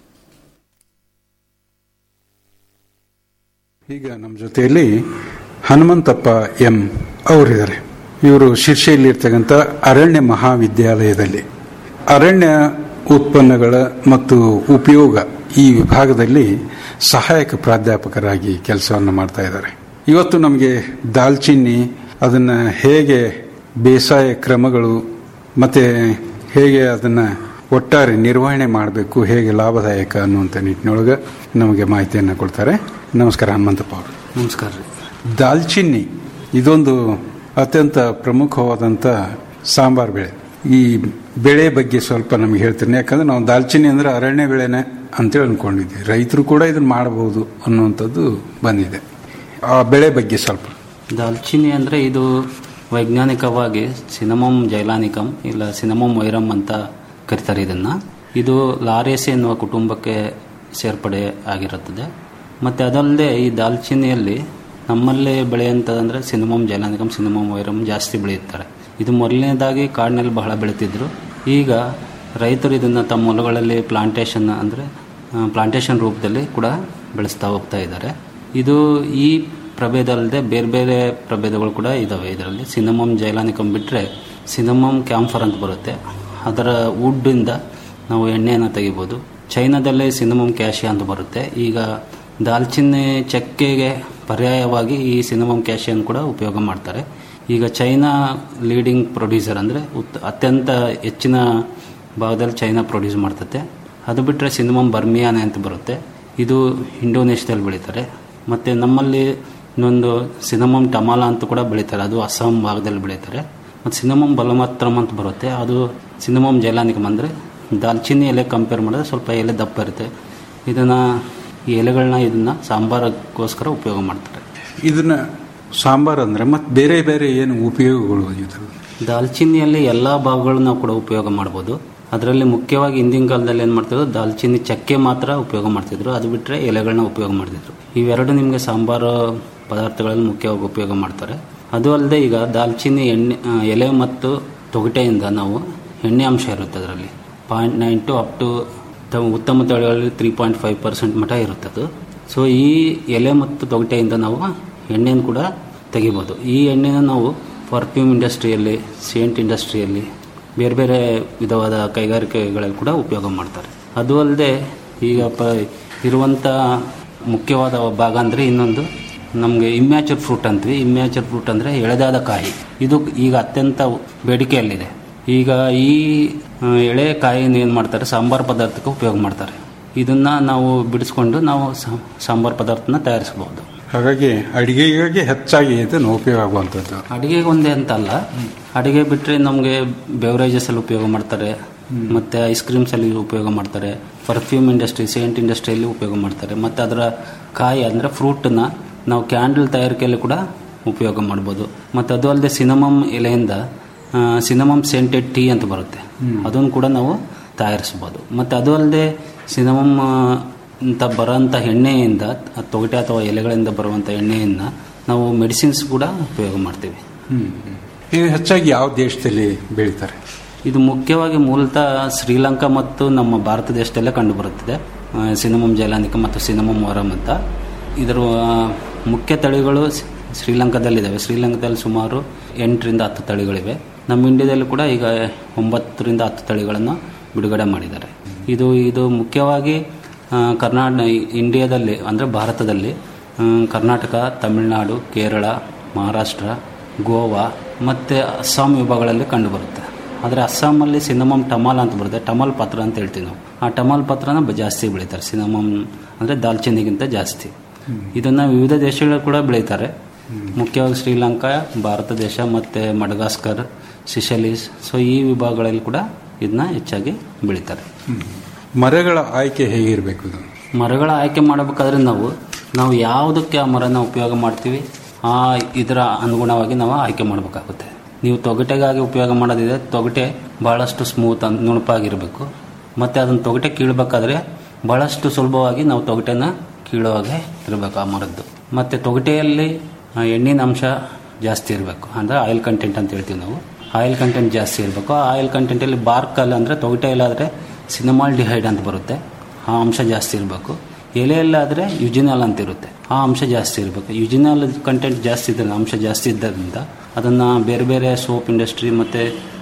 ಈಗ ನಮ್ಮ ಜೊತೆಯಲ್ಲಿ ಹನುಮಂತಪ್ಪ ಎಂ ಅವರಿದ್ದಾರೆ ಇವರು ಶಿರ್ಷೆಯಲ್ಲಿರ್ತಕ್ಕಂಥ ಅರಣ್ಯ ಮಹಾವಿದ್ಯಾಲಯದಲ್ಲಿ ಅರಣ್ಯ ಉತ್ಪನ್ನಗಳ ಮತ್ತು ಉಪಯೋಗ ಈ ವಿಭಾಗದಲ್ಲಿ ಸಹಾಯಕ ಪ್ರಾಧ್ಯಾಪಕರಾಗಿ ಕೆಲಸವನ್ನು ಮಾಡ್ತಾ ಇದ್ದಾರೆ ಇವತ್ತು ನಮಗೆ ದಾಲ್ಚಿನ್ನಿ ಅದನ್ನ ಹೇಗೆ ಬೇಸಾಯ ಕ್ರಮಗಳು ಮತ್ತೆ ಹೇಗೆ ಅದನ್ನ ಒಟ್ಟಾರೆ ನಿರ್ವಹಣೆ ಮಾಡಬೇಕು ಹೇಗೆ ಲಾಭದಾಯಕ ಅನ್ನುವಂಥ ನಿಟ್ಟಿನೊಳಗೆ ನಮಗೆ ಮಾಹಿತಿಯನ್ನು ಕೊಡ್ತಾರೆ ನಮಸ್ಕಾರ ಹನುಮಂತಪ್ಪ ಅವರು ನಮಸ್ಕಾರ ರೀ ದಾಲ್ಚಿನ್ನಿ ಇದೊಂದು ಅತ್ಯಂತ ಪ್ರಮುಖವಾದಂಥ ಸಾಂಬಾರ್ ಬೆಳೆ ಈ ಬೆಳೆ ಬಗ್ಗೆ ಸ್ವಲ್ಪ ನಮ್ಗೆ ಹೇಳ್ತೀನಿ ಯಾಕಂದ್ರೆ ನಾವು ದಾಲ್ಚಿನ್ನಿ ಅಂದ್ರೆ ಅರಣ್ಯ ಬೆಳೆನೆ ಅಂತೇಳಿ ಅನ್ಕೊಂಡಿದ್ವಿ ರೈತರು ಕೂಡ ಇದನ್ನ ಮಾಡಬಹುದು ಅನ್ನುವಂಥದ್ದು ಬಂದಿದೆ ಆ ಬೆಳೆ ಬಗ್ಗೆ ಸ್ವಲ್ಪ ದಾಲ್ಚಿನ್ನಿ ಅಂದರೆ ಇದು ವೈಜ್ಞಾನಿಕವಾಗಿ ಸಿನಮಮ್ ಜೈಲಾನಿಕಮ್ ಇಲ್ಲ ಸಿನಮಮ್ ವೈರಮ್ ಅಂತ ಕರೀತಾರೆ ಇದನ್ನು ಇದು ಲಾರೇಸಿ ಎನ್ನುವ ಕುಟುಂಬಕ್ಕೆ ಸೇರ್ಪಡೆ ಆಗಿರುತ್ತದೆ ಮತ್ತು ಅದಲ್ಲದೆ ಈ ದಾಲ್ಚಿನ್ನಿಯಲ್ಲಿ ನಮ್ಮಲ್ಲಿ ಬೆಳೆಯುವಂಥದ್ದಂದರೆ ಸಿನಮಮ್ ಜೈಲಾನಿಕಮ್ ಸಿನಮಮ್ ವೈರಮ್ ಜಾಸ್ತಿ ಬೆಳೆಯುತ್ತಾರೆ ಇದು ಮೊದಲನೇದಾಗಿ ಕಾಡಿನಲ್ಲಿ ಬಹಳ ಬೆಳೀತಿದ್ರು ಈಗ ರೈತರು ಇದನ್ನು ತಮ್ಮ ಹೊಲಗಳಲ್ಲಿ ಪ್ಲಾಂಟೇಶನ್ ಅಂದರೆ ಪ್ಲಾಂಟೇಶನ್ ರೂಪದಲ್ಲಿ ಕೂಡ ಬೆಳೆಸ್ತಾ ಹೋಗ್ತಾ ಇದ್ದಾರೆ ಇದು ಈ ಪ್ರಭೇದ ಅಲ್ಲದೆ ಬೇರೆ ಬೇರೆ ಪ್ರಭೇದಗಳು ಕೂಡ ಇದ್ದಾವೆ ಇದರಲ್ಲಿ ಸಿನಮಮ್ ಜೈಲಾನಿಕಮ್ ಬಿಟ್ಟರೆ ಸಿನಮಮ್ ಕ್ಯಾಂಫರ್ ಅಂತ ಬರುತ್ತೆ ಅದರ ವುಡ್ಡಿಂದ ನಾವು ಎಣ್ಣೆಯನ್ನು ತೆಗಿಬೋದು ಚೈನಾದಲ್ಲಿ ಸಿನಮಮ್ ಕ್ಯಾಶಿಯಾ ಅಂತ ಬರುತ್ತೆ ಈಗ ದಾಲ್ಚಿನ್ನಿ ಚಕ್ಕೆಗೆ ಪರ್ಯಾಯವಾಗಿ ಈ ಸಿನಮಮ್ ಕ್ಯಾಶಿಯನ್ನು ಕೂಡ ಉಪಯೋಗ ಮಾಡ್ತಾರೆ ಈಗ ಚೈನಾ ಲೀಡಿಂಗ್ ಪ್ರೊಡ್ಯೂಸರ್ ಅಂದರೆ ಉತ್ ಅತ್ಯಂತ ಹೆಚ್ಚಿನ ಭಾಗದಲ್ಲಿ ಚೈನಾ ಪ್ರೊಡ್ಯೂಸ್ ಮಾಡ್ತತೆ ಅದು ಬಿಟ್ಟರೆ ಸಿನಮಮ್ ಬರ್ಮಿಯಾನೆ ಅಂತ ಬರುತ್ತೆ ಇದು ಇಂಡೋನೇಷ್ಯಾದಲ್ಲಿ ಬೆಳೀತಾರೆ ಮತ್ತು ನಮ್ಮಲ್ಲಿ ಇನ್ನೊಂದು ಸಿನಮಮ್ ಟಮಾಲ ಅಂತ ಕೂಡ ಬೆಳೀತಾರೆ ಅದು ಅಸ್ಸಾಂ ಭಾಗದಲ್ಲಿ ಬೆಳೀತಾರೆ ಮತ್ತು ಸಿನಮಮ್ ಬಲಮಾತ್ರಮ್ ಅಂತ ಬರುತ್ತೆ ಅದು ಸಿನಮಮ್ ಜೈಲಾನಿಕಮ್ ಅಂದರೆ ದಾಲ್ಚಿನ್ನಿ ಎಲೆ ಕಂಪೇರ್ ಮಾಡಿದ್ರೆ ಸ್ವಲ್ಪ ಎಲೆ ದಪ್ಪ ಇರುತ್ತೆ ಇದನ್ನು ಈ ಎಲೆಗಳನ್ನ ಇದನ್ನು ಸಾಂಬಾರಕ್ಕೋಸ್ಕರ ಉಪಯೋಗ ಮಾಡ್ತಾರೆ ಇದನ್ನ ಸಾಂಬಾರ್ ಅಂದ್ರೆ ಮತ್ತೆ ಬೇರೆ ಬೇರೆ ಏನು ಉಪಯೋಗಗಳು ಇದ್ರ ದಾಲ್ಚಿನ್ನಿಯಲ್ಲಿ ಎಲ್ಲ ಭಾಗಗಳನ್ನ ಕೂಡ ಉಪಯೋಗ ಮಾಡ್ಬೋದು ಅದರಲ್ಲಿ ಮುಖ್ಯವಾಗಿ ಹಿಂದಿನ ಕಾಲದಲ್ಲಿ ಏನು ಮಾಡ್ತಿದ್ರು ದಾಲ್ಚಿನ್ನಿ ಚಕ್ಕೆ ಮಾತ್ರ ಉಪಯೋಗ ಮಾಡ್ತಿದ್ರು ಅದು ಬಿಟ್ಟರೆ ಎಲೆಗಳನ್ನ ಉಪಯೋಗ ಮಾಡ್ತಿದ್ರು ಇವೆರಡು ನಿಮಗೆ ಸಾಂಬಾರು ಪದಾರ್ಥಗಳಲ್ಲಿ ಮುಖ್ಯವಾಗಿ ಉಪಯೋಗ ಮಾಡ್ತಾರೆ ಅದು ಅಲ್ಲದೆ ಈಗ ದಾಲ್ಚಿನ್ನಿ ಎಣ್ಣೆ ಆ, ಎಲೆ ಮತ್ತು ತೊಗಟೆಯಿಂದ ನಾವು ಎಣ್ಣೆ ಅಂಶ ಇರುತ್ತೆ ಅದರಲ್ಲಿ point nine two up to ಉತ್ತಮ ತಳಿಗಳಲ್ಲಿ ತ್ರೀ ಪಾಯಿಂಟ್ ಫೈವ್ ಪರ್ಸೆಂಟ್ ಮಟ್ಟ ಇರುತ್ತೆ ಅದು ಸೊ ಈ ಎಲೆ ಮತ್ತು ತೊಗಟೆಯಿಂದ ನಾವು ಎಣ್ಣೆಯನ್ನು ಕೂಡ ತೆಗಿಬೋದು ಈ ಎಣ್ಣೆನ ನಾವು ಪರ್ಫ್ಯೂಮ್ ಇಂಡಸ್ಟ್ರಿಯಲ್ಲಿ ಸೇಂಟ್ ಇಂಡಸ್ಟ್ರಿಯಲ್ಲಿ ಬೇರೆ ಬೇರೆ ವಿಧವಾದ ಕೈಗಾರಿಕೆಗಳಲ್ಲಿ ಕೂಡ ಉಪಯೋಗ ಮಾಡ್ತಾರೆ ಅದು ಅಲ್ಲದೆ ಈಗ ಪ ಇರುವಂಥ ಮುಖ್ಯವಾದ ಭಾಗ ಅಂದರೆ ಇನ್ನೊಂದು ನಮಗೆ ಇಮ್ಯಾಚರ್ ಫ್ರೂಟ್ ಅಂತೀವಿ ಇಮ್ಯಾಚರ್ ಫ್ರೂಟ್ ಅಂದರೆ ಎಳೆದಾದ ಕಾಯಿ ಇದು ಈಗ ಅತ್ಯಂತ ಬೇಡಿಕೆಯಲ್ಲಿದೆ ಈಗ ಈ ಆ, ಎಳೆ ಕಾಯಿನ ಏನು ಮಾಡ್ತಾರೆ ಸಾಂಬಾರ್ ಪದಾರ್ಥಕ್ಕೆ ಉಪಯೋಗ ಮಾಡ್ತಾರೆ ಇದನ್ನ ನಾವು ಬಿಡಿಸ್ಕೊಂಡು ನಾವು ಸಾ- ಸಾಂಬಾರ್ ಪದಾರ್ಥನ ತಯಾರಿಸಬಹುದು ಹಾಗಾಗಿ ಅಡಿಗೆಗೆ ಹೆಚ್ಚಾಗಿ ಇದನ್ನು ಉಪಯೋಗ ಆಗುವಂಥದ್ದು ಅಡಿಗೆಗೆ ಒಂದೇ ಅಂತ ಅಲ್ಲ ಅಡಿಗೆ ಬಿಟ್ಟರೆ ನಮಗೆ ಬೆವರೇಜಸ್ ಅಲ್ಲಿ ಉಪಯೋಗ ಮಾಡ್ತಾರೆ ಮತ್ತೆ ಐಸ್ ಕ್ರೀಮ್ಸ್ ಅಲ್ಲಿ ಉಪಯೋಗ ಮಾಡ್ತಾರೆ ಪರ್ಫ್ಯೂಮ್ ಇಂಡಸ್ಟ್ರಿ ಸೇಂಟ್ ಇಂಡಸ್ಟ್ರಿಯಲ್ಲಿ ಉಪಯೋಗ ಮಾಡ್ತಾರೆ ಮತ್ತೆ ಅದರ ಕಾಯಿ ಅಂದ್ರೆ ಫ್ರೂಟ್ನ ನಾವು ಕ್ಯಾಂಡಲ್ ತಯಾರಿಕೆಯಲ್ಲಿ ಕೂಡ ಉಪಯೋಗ ಮಾಡ್ಬೋದು ಮತ್ತೆ ಅದು ಅಲ್ಲದೆ ಸಿನಮಮ್ ಎಲೆಯಿಂದ ಸಿನಮಮ್ ಸೆಂಟೆಡ್ ಟೀ ಅಂತ ಬರುತ್ತೆ ಅದನ್ನು ಕೂಡ ನಾವು ತಯಾರಿಸ್ಬೋದು ಮತ್ತೆ ಅದು ಅಲ್ಲದೆ ಸಿನಮಮ್ ಅಂತ ಬರೋಂಥ ಎಣ್ಣೆಯಿಂದ ತೊಗಟೆ ಅಥವಾ ಎಲೆಗಳಿಂದ ಬರುವಂಥ ಎಣ್ಣೆಯನ್ನು ನಾವು ಮೆಡಿಸಿನ್ಸ್ ಕೂಡ ಉಪಯೋಗ ಮಾಡ್ತೀವಿ ಹ್ಮ್. ಇದು ಹೆಚ್ಚಾಗಿ ಯಾವ ದೇಶದಲ್ಲಿ ಬೆಳೀತಾರೆ ಇದು ಮುಖ್ಯವಾಗಿ ಮೂಲತಃ ಶ್ರೀಲಂಕಾ ಮತ್ತು ನಮ್ಮ ಭಾರತ ದೇಶದಲ್ಲೇ ಕಂಡುಬರುತ್ತದೆ ಆ, ಸಿನಮಮ್ ಜೈಲಾನಿಕ ಮತ್ತು ಸಿನಮಮ್ ವರಮ್ ಅಂತ ಇದರ ಆ, ಮುಖ್ಯ ತಳಿಗಳು ಶ್ರೀ- ಶ್ರೀಲಂಕಾದಲ್ಲಿದ್ದಾವೆ ಶ್ರೀಲಂಕಾದಲ್ಲಿ ಸುಮಾರು ಎಂಟರಿಂದ ಹತ್ತು ತಳಿಗಳಿವೆ ನಮ್ಮ ಇಂಡಿಯಾದಲ್ಲಿ ಕೂಡ ಈಗ ಒಂಬತ್ತರಿಂದ ಹತ್ತು ತಳಿಗಳನ್ನು ಬಿಡುಗಡೆ ಮಾಡಿದ್ದಾರೆ ಇದು ಇದು ಮುಖ್ಯವಾಗಿ ಕರ್ನಾಟಕ ಇಂಡಿಯಾದಲ್ಲಿ ಅಂದರೆ ಭಾರತದಲ್ಲಿ ಆ, ಕರ್ನಾಟಕ ತಮಿಳುನಾಡು ಕೇರಳ ಮಹಾರಾಷ್ಟ್ರ ಗೋವಾ ಮತ್ತು ಅಸ್ಸಾಂ ವಿಭಾಗಗಳಲ್ಲಿ ಕಂಡುಬರುತ್ತೆ ಆದರೆ ಅಸ್ಸಾಮಲ್ಲಿ ಸಿನಮಮ್ ಟಮಾಲ್ ಅಂತ ಬರುತ್ತೆ ಟಮಾಲ್ ಪತ್ರ ಅಂತ ಹೇಳ್ತೀವಿ ನಾವು ಆ ಟಮಾಲ್ ಪತ್ರನ ಬ- ಜಾಸ್ತಿ ಬೆಳೀತಾರೆ ಸಿನಮಮ್ ಅಂದರೆ ದಾಲ್ಚಿನ್ನಿಗಿಂತ ಜಾಸ್ತಿ ಇದನ್ನು ವಿವಿಧ ದೇಶಗಳು ಕೂಡ ಬೆಳೀತಾರೆ ಮುಖ್ಯವಾಗಿ ಶ್ರೀಲಂಕಾ ಭಾರತ ದೇಶ ಮತ್ತು ಮಡಗಾಸ್ಕರ್ ಸಿಶಲೀಸ್ ಸೊ ಈ ವಿಭಾಗಗಳಲ್ಲಿ ಕೂಡ ಇದನ್ನ ಹೆಚ್ಚಾಗಿ ಬೆಳೀತಾರೆ ಮರಗಳ ಆಯ್ಕೆ ಹೇಗಿರಬೇಕು ಇದು ಮರಗಳ ಆಯ್ಕೆ ಮಾಡಬೇಕಾದ್ರೆ ನಾವು ನಾವು ಯಾವುದಕ್ಕೆ ಆ ಮರನ ಉಪಯೋಗ ಮಾಡ್ತೀವಿ ಆ ಇದರ ಅನುಗುಣವಾಗಿ ನಾವು ಆಯ್ಕೆ ಮಾಡಬೇಕಾಗುತ್ತೆ ನೀವು ತೊಗಟೆಗಾಗಿ ಉಪಯೋಗ ಮಾಡೋದಿದೆ ತೊಗಟೆ ಭಾಳಷ್ಟು ಸ್ಮೂತ್ ಅಂತ ನುಣುಪಾಗಿರಬೇಕು ಮತ್ತು ಅದನ್ನು ತೊಗಟೆ ಕೀಳಬೇಕಾದ್ರೆ ಭಾಳಷ್ಟು ಸುಲಭವಾಗಿ ನಾವು ತೊಗಟೆನ ಕೀಳುವಾಗೆ ಇರಬೇಕು ಆ ಮರದ್ದು ಮತ್ತು ತೊಗಟೆಯಲ್ಲಿ ಆ, ಎಣ್ಣಿನ ಅಂಶ ಜಾಸ್ತಿ ಇರಬೇಕು ಅಂದರೆ ಆಯಿಲ್ ಕಂಟೆಂಟ್ ಅಂತ ಹೇಳ್ತೀವಿ ನಾವು ಆಯಿಲ್ ಕಂಟೆಂಟ್ ಜಾಸ್ತಿ ಇರಬೇಕು ಆ ಆಯಿಲ್ ಕಂಟೆಂಟಲ್ಲಿ ಬಾರ್ಕಲ್ಲಿ ಅಂದರೆ ತೊಗಟೆ ಇಲ್ಲಾದರೆ ಸಿನಮಾಲ್ ಡಿಹೈಡ್ ಅಂತ ಬರುತ್ತೆ ಆ ಅಂಶ ಜಾಸ್ತಿ ಇರಬೇಕು ಎಲೆಯಲ್ಲಾದರೆ ಯುಜಿನಲ್ ಅಂತ ಇರುತ್ತೆ ಆ ಅಂಶ ಜಾಸ್ತಿ ಇರಬೇಕು ಯುಜಿನಲ್ ಕಂಟೆಂಟ್ ಜಾಸ್ತಿ ಇದ್ದರೆ ಅಂಶ ಜಾಸ್ತಿ ಇದ್ದರಿಂದ ಅದನ್ನು ಬೇರೆ ಬೇರೆ ಸೋಪ್ ಇಂಡಸ್ಟ್ರಿ ಮತ್ತು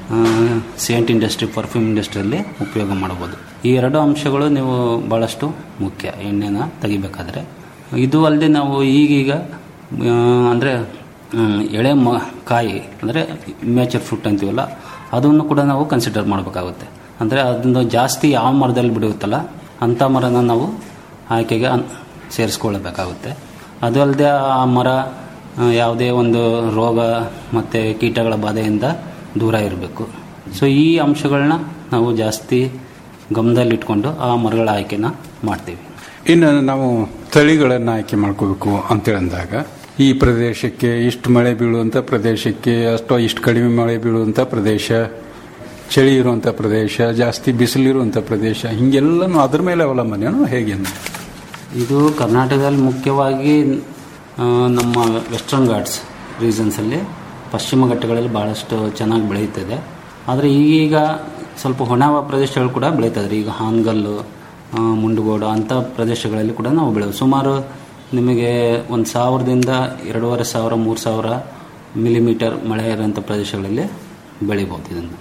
ಸೇಂಟ್ ಇಂಡಸ್ಟ್ರಿ ಪರ್ಫ್ಯೂಮ್ ಇಂಡಸ್ಟ್ರಿಯಲ್ಲಿ ಉಪಯೋಗ ಮಾಡ್ಬೋದು ಈ ಎರಡು ಅಂಶಗಳು ನೀವು ಭಾಳಷ್ಟು ಮುಖ್ಯ ಎಣ್ಣೆನ ತೆಗಿಬೇಕಾದ್ರೆ ಇದು ಅಲ್ಲದೆ ನಾವು ಈಗೀಗ ಅಂದರೆ ಎಳೆ ಮ ಕಾಯಿ ಅಂದರೆ ಮ್ಯಾಚರ್ ಫ್ರೂಟ್ ಅಂತೀವಲ್ಲ ಅದನ್ನು ಕೂಡ ನಾವು ಕನ್ಸಿಡರ್ ಮಾಡಬೇಕಾಗುತ್ತೆ ಅಂದರೆ ಅದನ್ನು ಜಾಸ್ತಿ ಯಾವ ಮರದಲ್ಲಿ ಬಿಡುತ್ತಲ್ಲ ಅಂಥ ಮರನ ನಾವು ಆಯ್ಕೆಗೆ ಅನ್- ಸೇರಿಸ್ಕೊಳ್ಬೇಕಾಗುತ್ತೆ ಅದು ಅಲ್ಲದೆ ಆ ಮರ ಆ, ಯಾವುದೇ ಒಂದು ರೋಗ ಮತ್ತು ಕೀಟಗಳ ಬಾಧೆಯಿಂದ ದೂರ ಇರಬೇಕು ಸೊ ಈ ಅಂಶಗಳನ್ನ ನಾವು ಜಾಸ್ತಿ ಗಮನದಲ್ಲಿಟ್ಕೊಂಡು ಆ ಮರಗಳ ಆಯ್ಕೆನ ಮಾಡ್ತೀವಿ ಇನ್ನು ನಾವು ತಳಿಗಳನ್ನು ಆಯ್ಕೆ ಮಾಡ್ಕೋಬೇಕು ಅಂತೇಳಿ ಅಂದಾಗ ಈ ಪ್ರದೇಶಕ್ಕೆ ಇಷ್ಟು ಮಳೆ ಬೀಳುವಂಥ ಪ್ರದೇಶಕ್ಕೆ ಅಷ್ಟೋ ಇಷ್ಟು ಕಡಿಮೆ ಮಳೆ ಬೀಳುವಂಥ ಪ್ರದೇಶ ಚಳಿ ಇರುವಂಥ ಪ್ರದೇಶ ಜಾಸ್ತಿ ಬಿಸಿಲಿರುವಂಥ ಪ್ರದೇಶ ಹಿಂಗೆಲ್ಲನೂ ಅದ್ರ ಮೇಲೆ ಅವಲಂಬನೆನೋ ಹೇಗೆ ಅಂತ ಇದು ಕರ್ನಾಟಕದಲ್ಲಿ ಮುಖ್ಯವಾಗಿ ಆ, ನಮ್ಮ ವೆಸ್ಟರ್ನ್ ಘಾಟ್ಸ್ ರೀಸನ್ಸಲ್ಲಿ ಪಶ್ಚಿಮ ಘಟ್ಟಗಳಲ್ಲಿ ಭಾಳಷ್ಟು ಚೆನ್ನಾಗಿ ಬೆಳೆಯುತ್ತದೆ ಆದರೆ ಈಗೀಗ ಸ್ವಲ್ಪ ಹೊಣಾವ ಪ್ರದೇಶಗಳು ಕೂಡ ಬೆಳೀತದೆ ಈಗ ಹಾನಗಲ್ಲು ಆ, ಮುಂಡಗೋಡು ಅಂಥ ಪ್ರದೇಶಗಳಲ್ಲಿ ಕೂಡ ನಾವು ಬೆಳೆವು ಸುಮಾರು ನಿಮಗೆ ಒಂದು ಸಾವಿರದಿಂದ ಎರಡೂವರೆ ಸಾವಿರ ಮೂರು ಸಾವಿರ ಮಿಲಿಮೀಟರ್ ಮಳೆ ಇರೋಂಥ ಪ್ರದೇಶಗಳಲ್ಲಿ ಬೆಳಿಬೋದು ಇದನ್ನು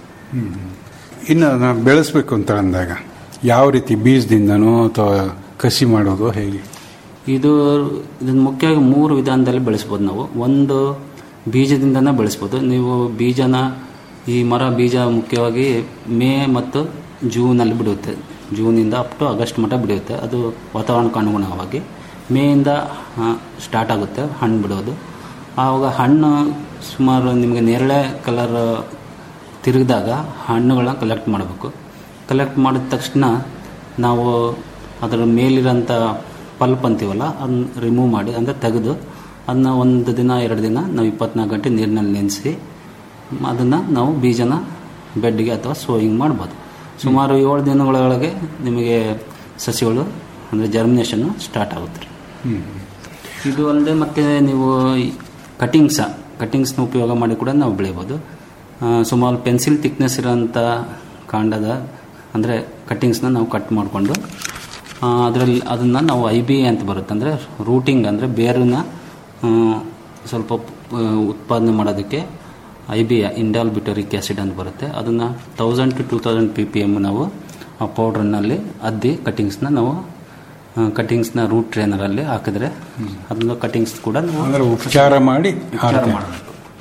ಇನ್ನು ನಾವು ಬೆಳೆಸ್ಬೇಕು ಅಂತ ಅಂದಾಗ ಯಾವ ರೀತಿ ಬೀಜದಿಂದನೋ ಅಥವಾ ಕಸಿ ಮಾಡೋದು ಹೇಗೆ ಇದು ಇದನ್ನು ಮುಖ್ಯವಾಗಿ ಮೂರು ವಿಧಾನದಲ್ಲಿ ಬೆಳೆಸ್ಬೋದು ನಾವು ಒಂದು ಬೀಜದಿಂದನೇ ಬೆಳೆಸ್ಬೋದು ನೀವು ಬೀಜನ ಈ ಮರ ಬೀಜ ಮುಖ್ಯವಾಗಿ ಮೇ ಮತ್ತು ಜೂನಲ್ಲಿ ಬಿಡುತ್ತೆ ಜೂನಿಂದ ಅಪ್ ಟು ಆಗಸ್ಟ್ ಮಟ್ಟ ಬಿಡುತ್ತೆ ಅದು ವಾತಾವರಣಕ್ಕೆ ಅನುಗುಣವಾಗಿ ಮೇಯಿಂದ ಸ್ಟಾರ್ಟ್ ಆಗುತ್ತೆ ಹಣ್ಣು ಬಿಡೋದು ಆವಾಗ ಹಣ್ಣು ಸುಮಾರು ನಿಮಗೆ ನೇರಳೆ ಕಲರ್ ತಿರುಗಿದಾಗ ಹಣ್ಣುಗಳನ್ನ ಕಲೆಕ್ಟ್ ಮಾಡಬೇಕು ಕಲೆಕ್ಟ್ ಮಾಡಿದ ತಕ್ಷಣ ನಾವು ಅದರ ಮೇಲಿರೋಂಥ ಪಲ್ಪ್ ಅಂತೀವಲ್ಲ ಅದನ್ನ ರಿಮೂವ್ ಮಾಡಿ ಅಂದರೆ ತೆಗೆದು ಅದನ್ನ ಒಂದು ದಿನ ಎರಡು ದಿನ ನಾವು ಇಪ್ಪತ್ನಾಲ್ಕು ಗಂಟೆ ನೀರಿನಲ್ಲಿ ನೆನೆಸಿ ಅದನ್ನು ನಾವು ಬೀಜನ ಬೆಡ್ಗೆ ಅಥವಾ ಸೋಯಿಂಗ್ ಮಾಡ್ಬೋದು ಸುಮಾರು ಏಳು ದಿನಗಳೊಳಗೆ ನಿಮಗೆ ಸಸಿಗಳು ಅಂದರೆ ಜರ್ಮಿನೇಷನ್ನು ಸ್ಟಾರ್ಟ್ ಆಗುತ್ತೆ ಇದು ಅಲ್ಲದೆ ಮತ್ತೆ ನೀವು ಕಟಿಂಗ್ಸ ಕಟಿಂಗ್ಸ್ನ ಉಪಯೋಗ ಮಾಡಿ ಕೂಡ ನಾವು ಬೆಳಿಬೋದು ಆ, ಸುಮಾರು ಪೆನ್ಸಿಲ್ ಥಿಕ್ನೆಸ್ ಇರೋಂಥ ಕಾಂಡದ ಅಂದರೆ ಕಟ್ಟಿಂಗ್ಸ್ನ ನಾವು ಕಟ್ ಮಾಡಿಕೊಂಡು ಅದರಲ್ಲಿ ಅದನ್ನು ನಾವು ಐ ಬಿ ಅಂತ ಬರುತ್ತೆ ಅಂದರೆ ರೂಟಿಂಗ್ ಅಂದರೆ ಬೇರನ್ನ ಆ, ಸ್ವಲ್ಪ ಆ, ಉತ್ಪಾದನೆ ಮಾಡೋದಕ್ಕೆ I B indole butyric acid ಅಂತ ಬರುತ್ತೆ ಅದನ್ನು thousand to two thousand P P M ನಾವು ಆ ಪೌಡ್ರನ್ನಲ್ಲಿ ಅದ್ದಿ ಕಟ್ಟಿಂಗ್ಸ್ನ ನಾವು ಕಟ್ಟಿಂಗ್ಸ್ನ ರೂಟ್ ಟ್ರೈನರಲ್ಲಿ ಹಾಕಿದ್ರೆ ಅದನ್ನ ಕಟ್ಟಿಂಗ್ಸ್ ಕೂಡ ನಾವು ಅಂದ್ರೆ ಉಪಚಾರ ಮಾಡಿ ಉಪಚಾರ ಹಾಕ್ತೀವಿ. ಮಾಡಬೇಕು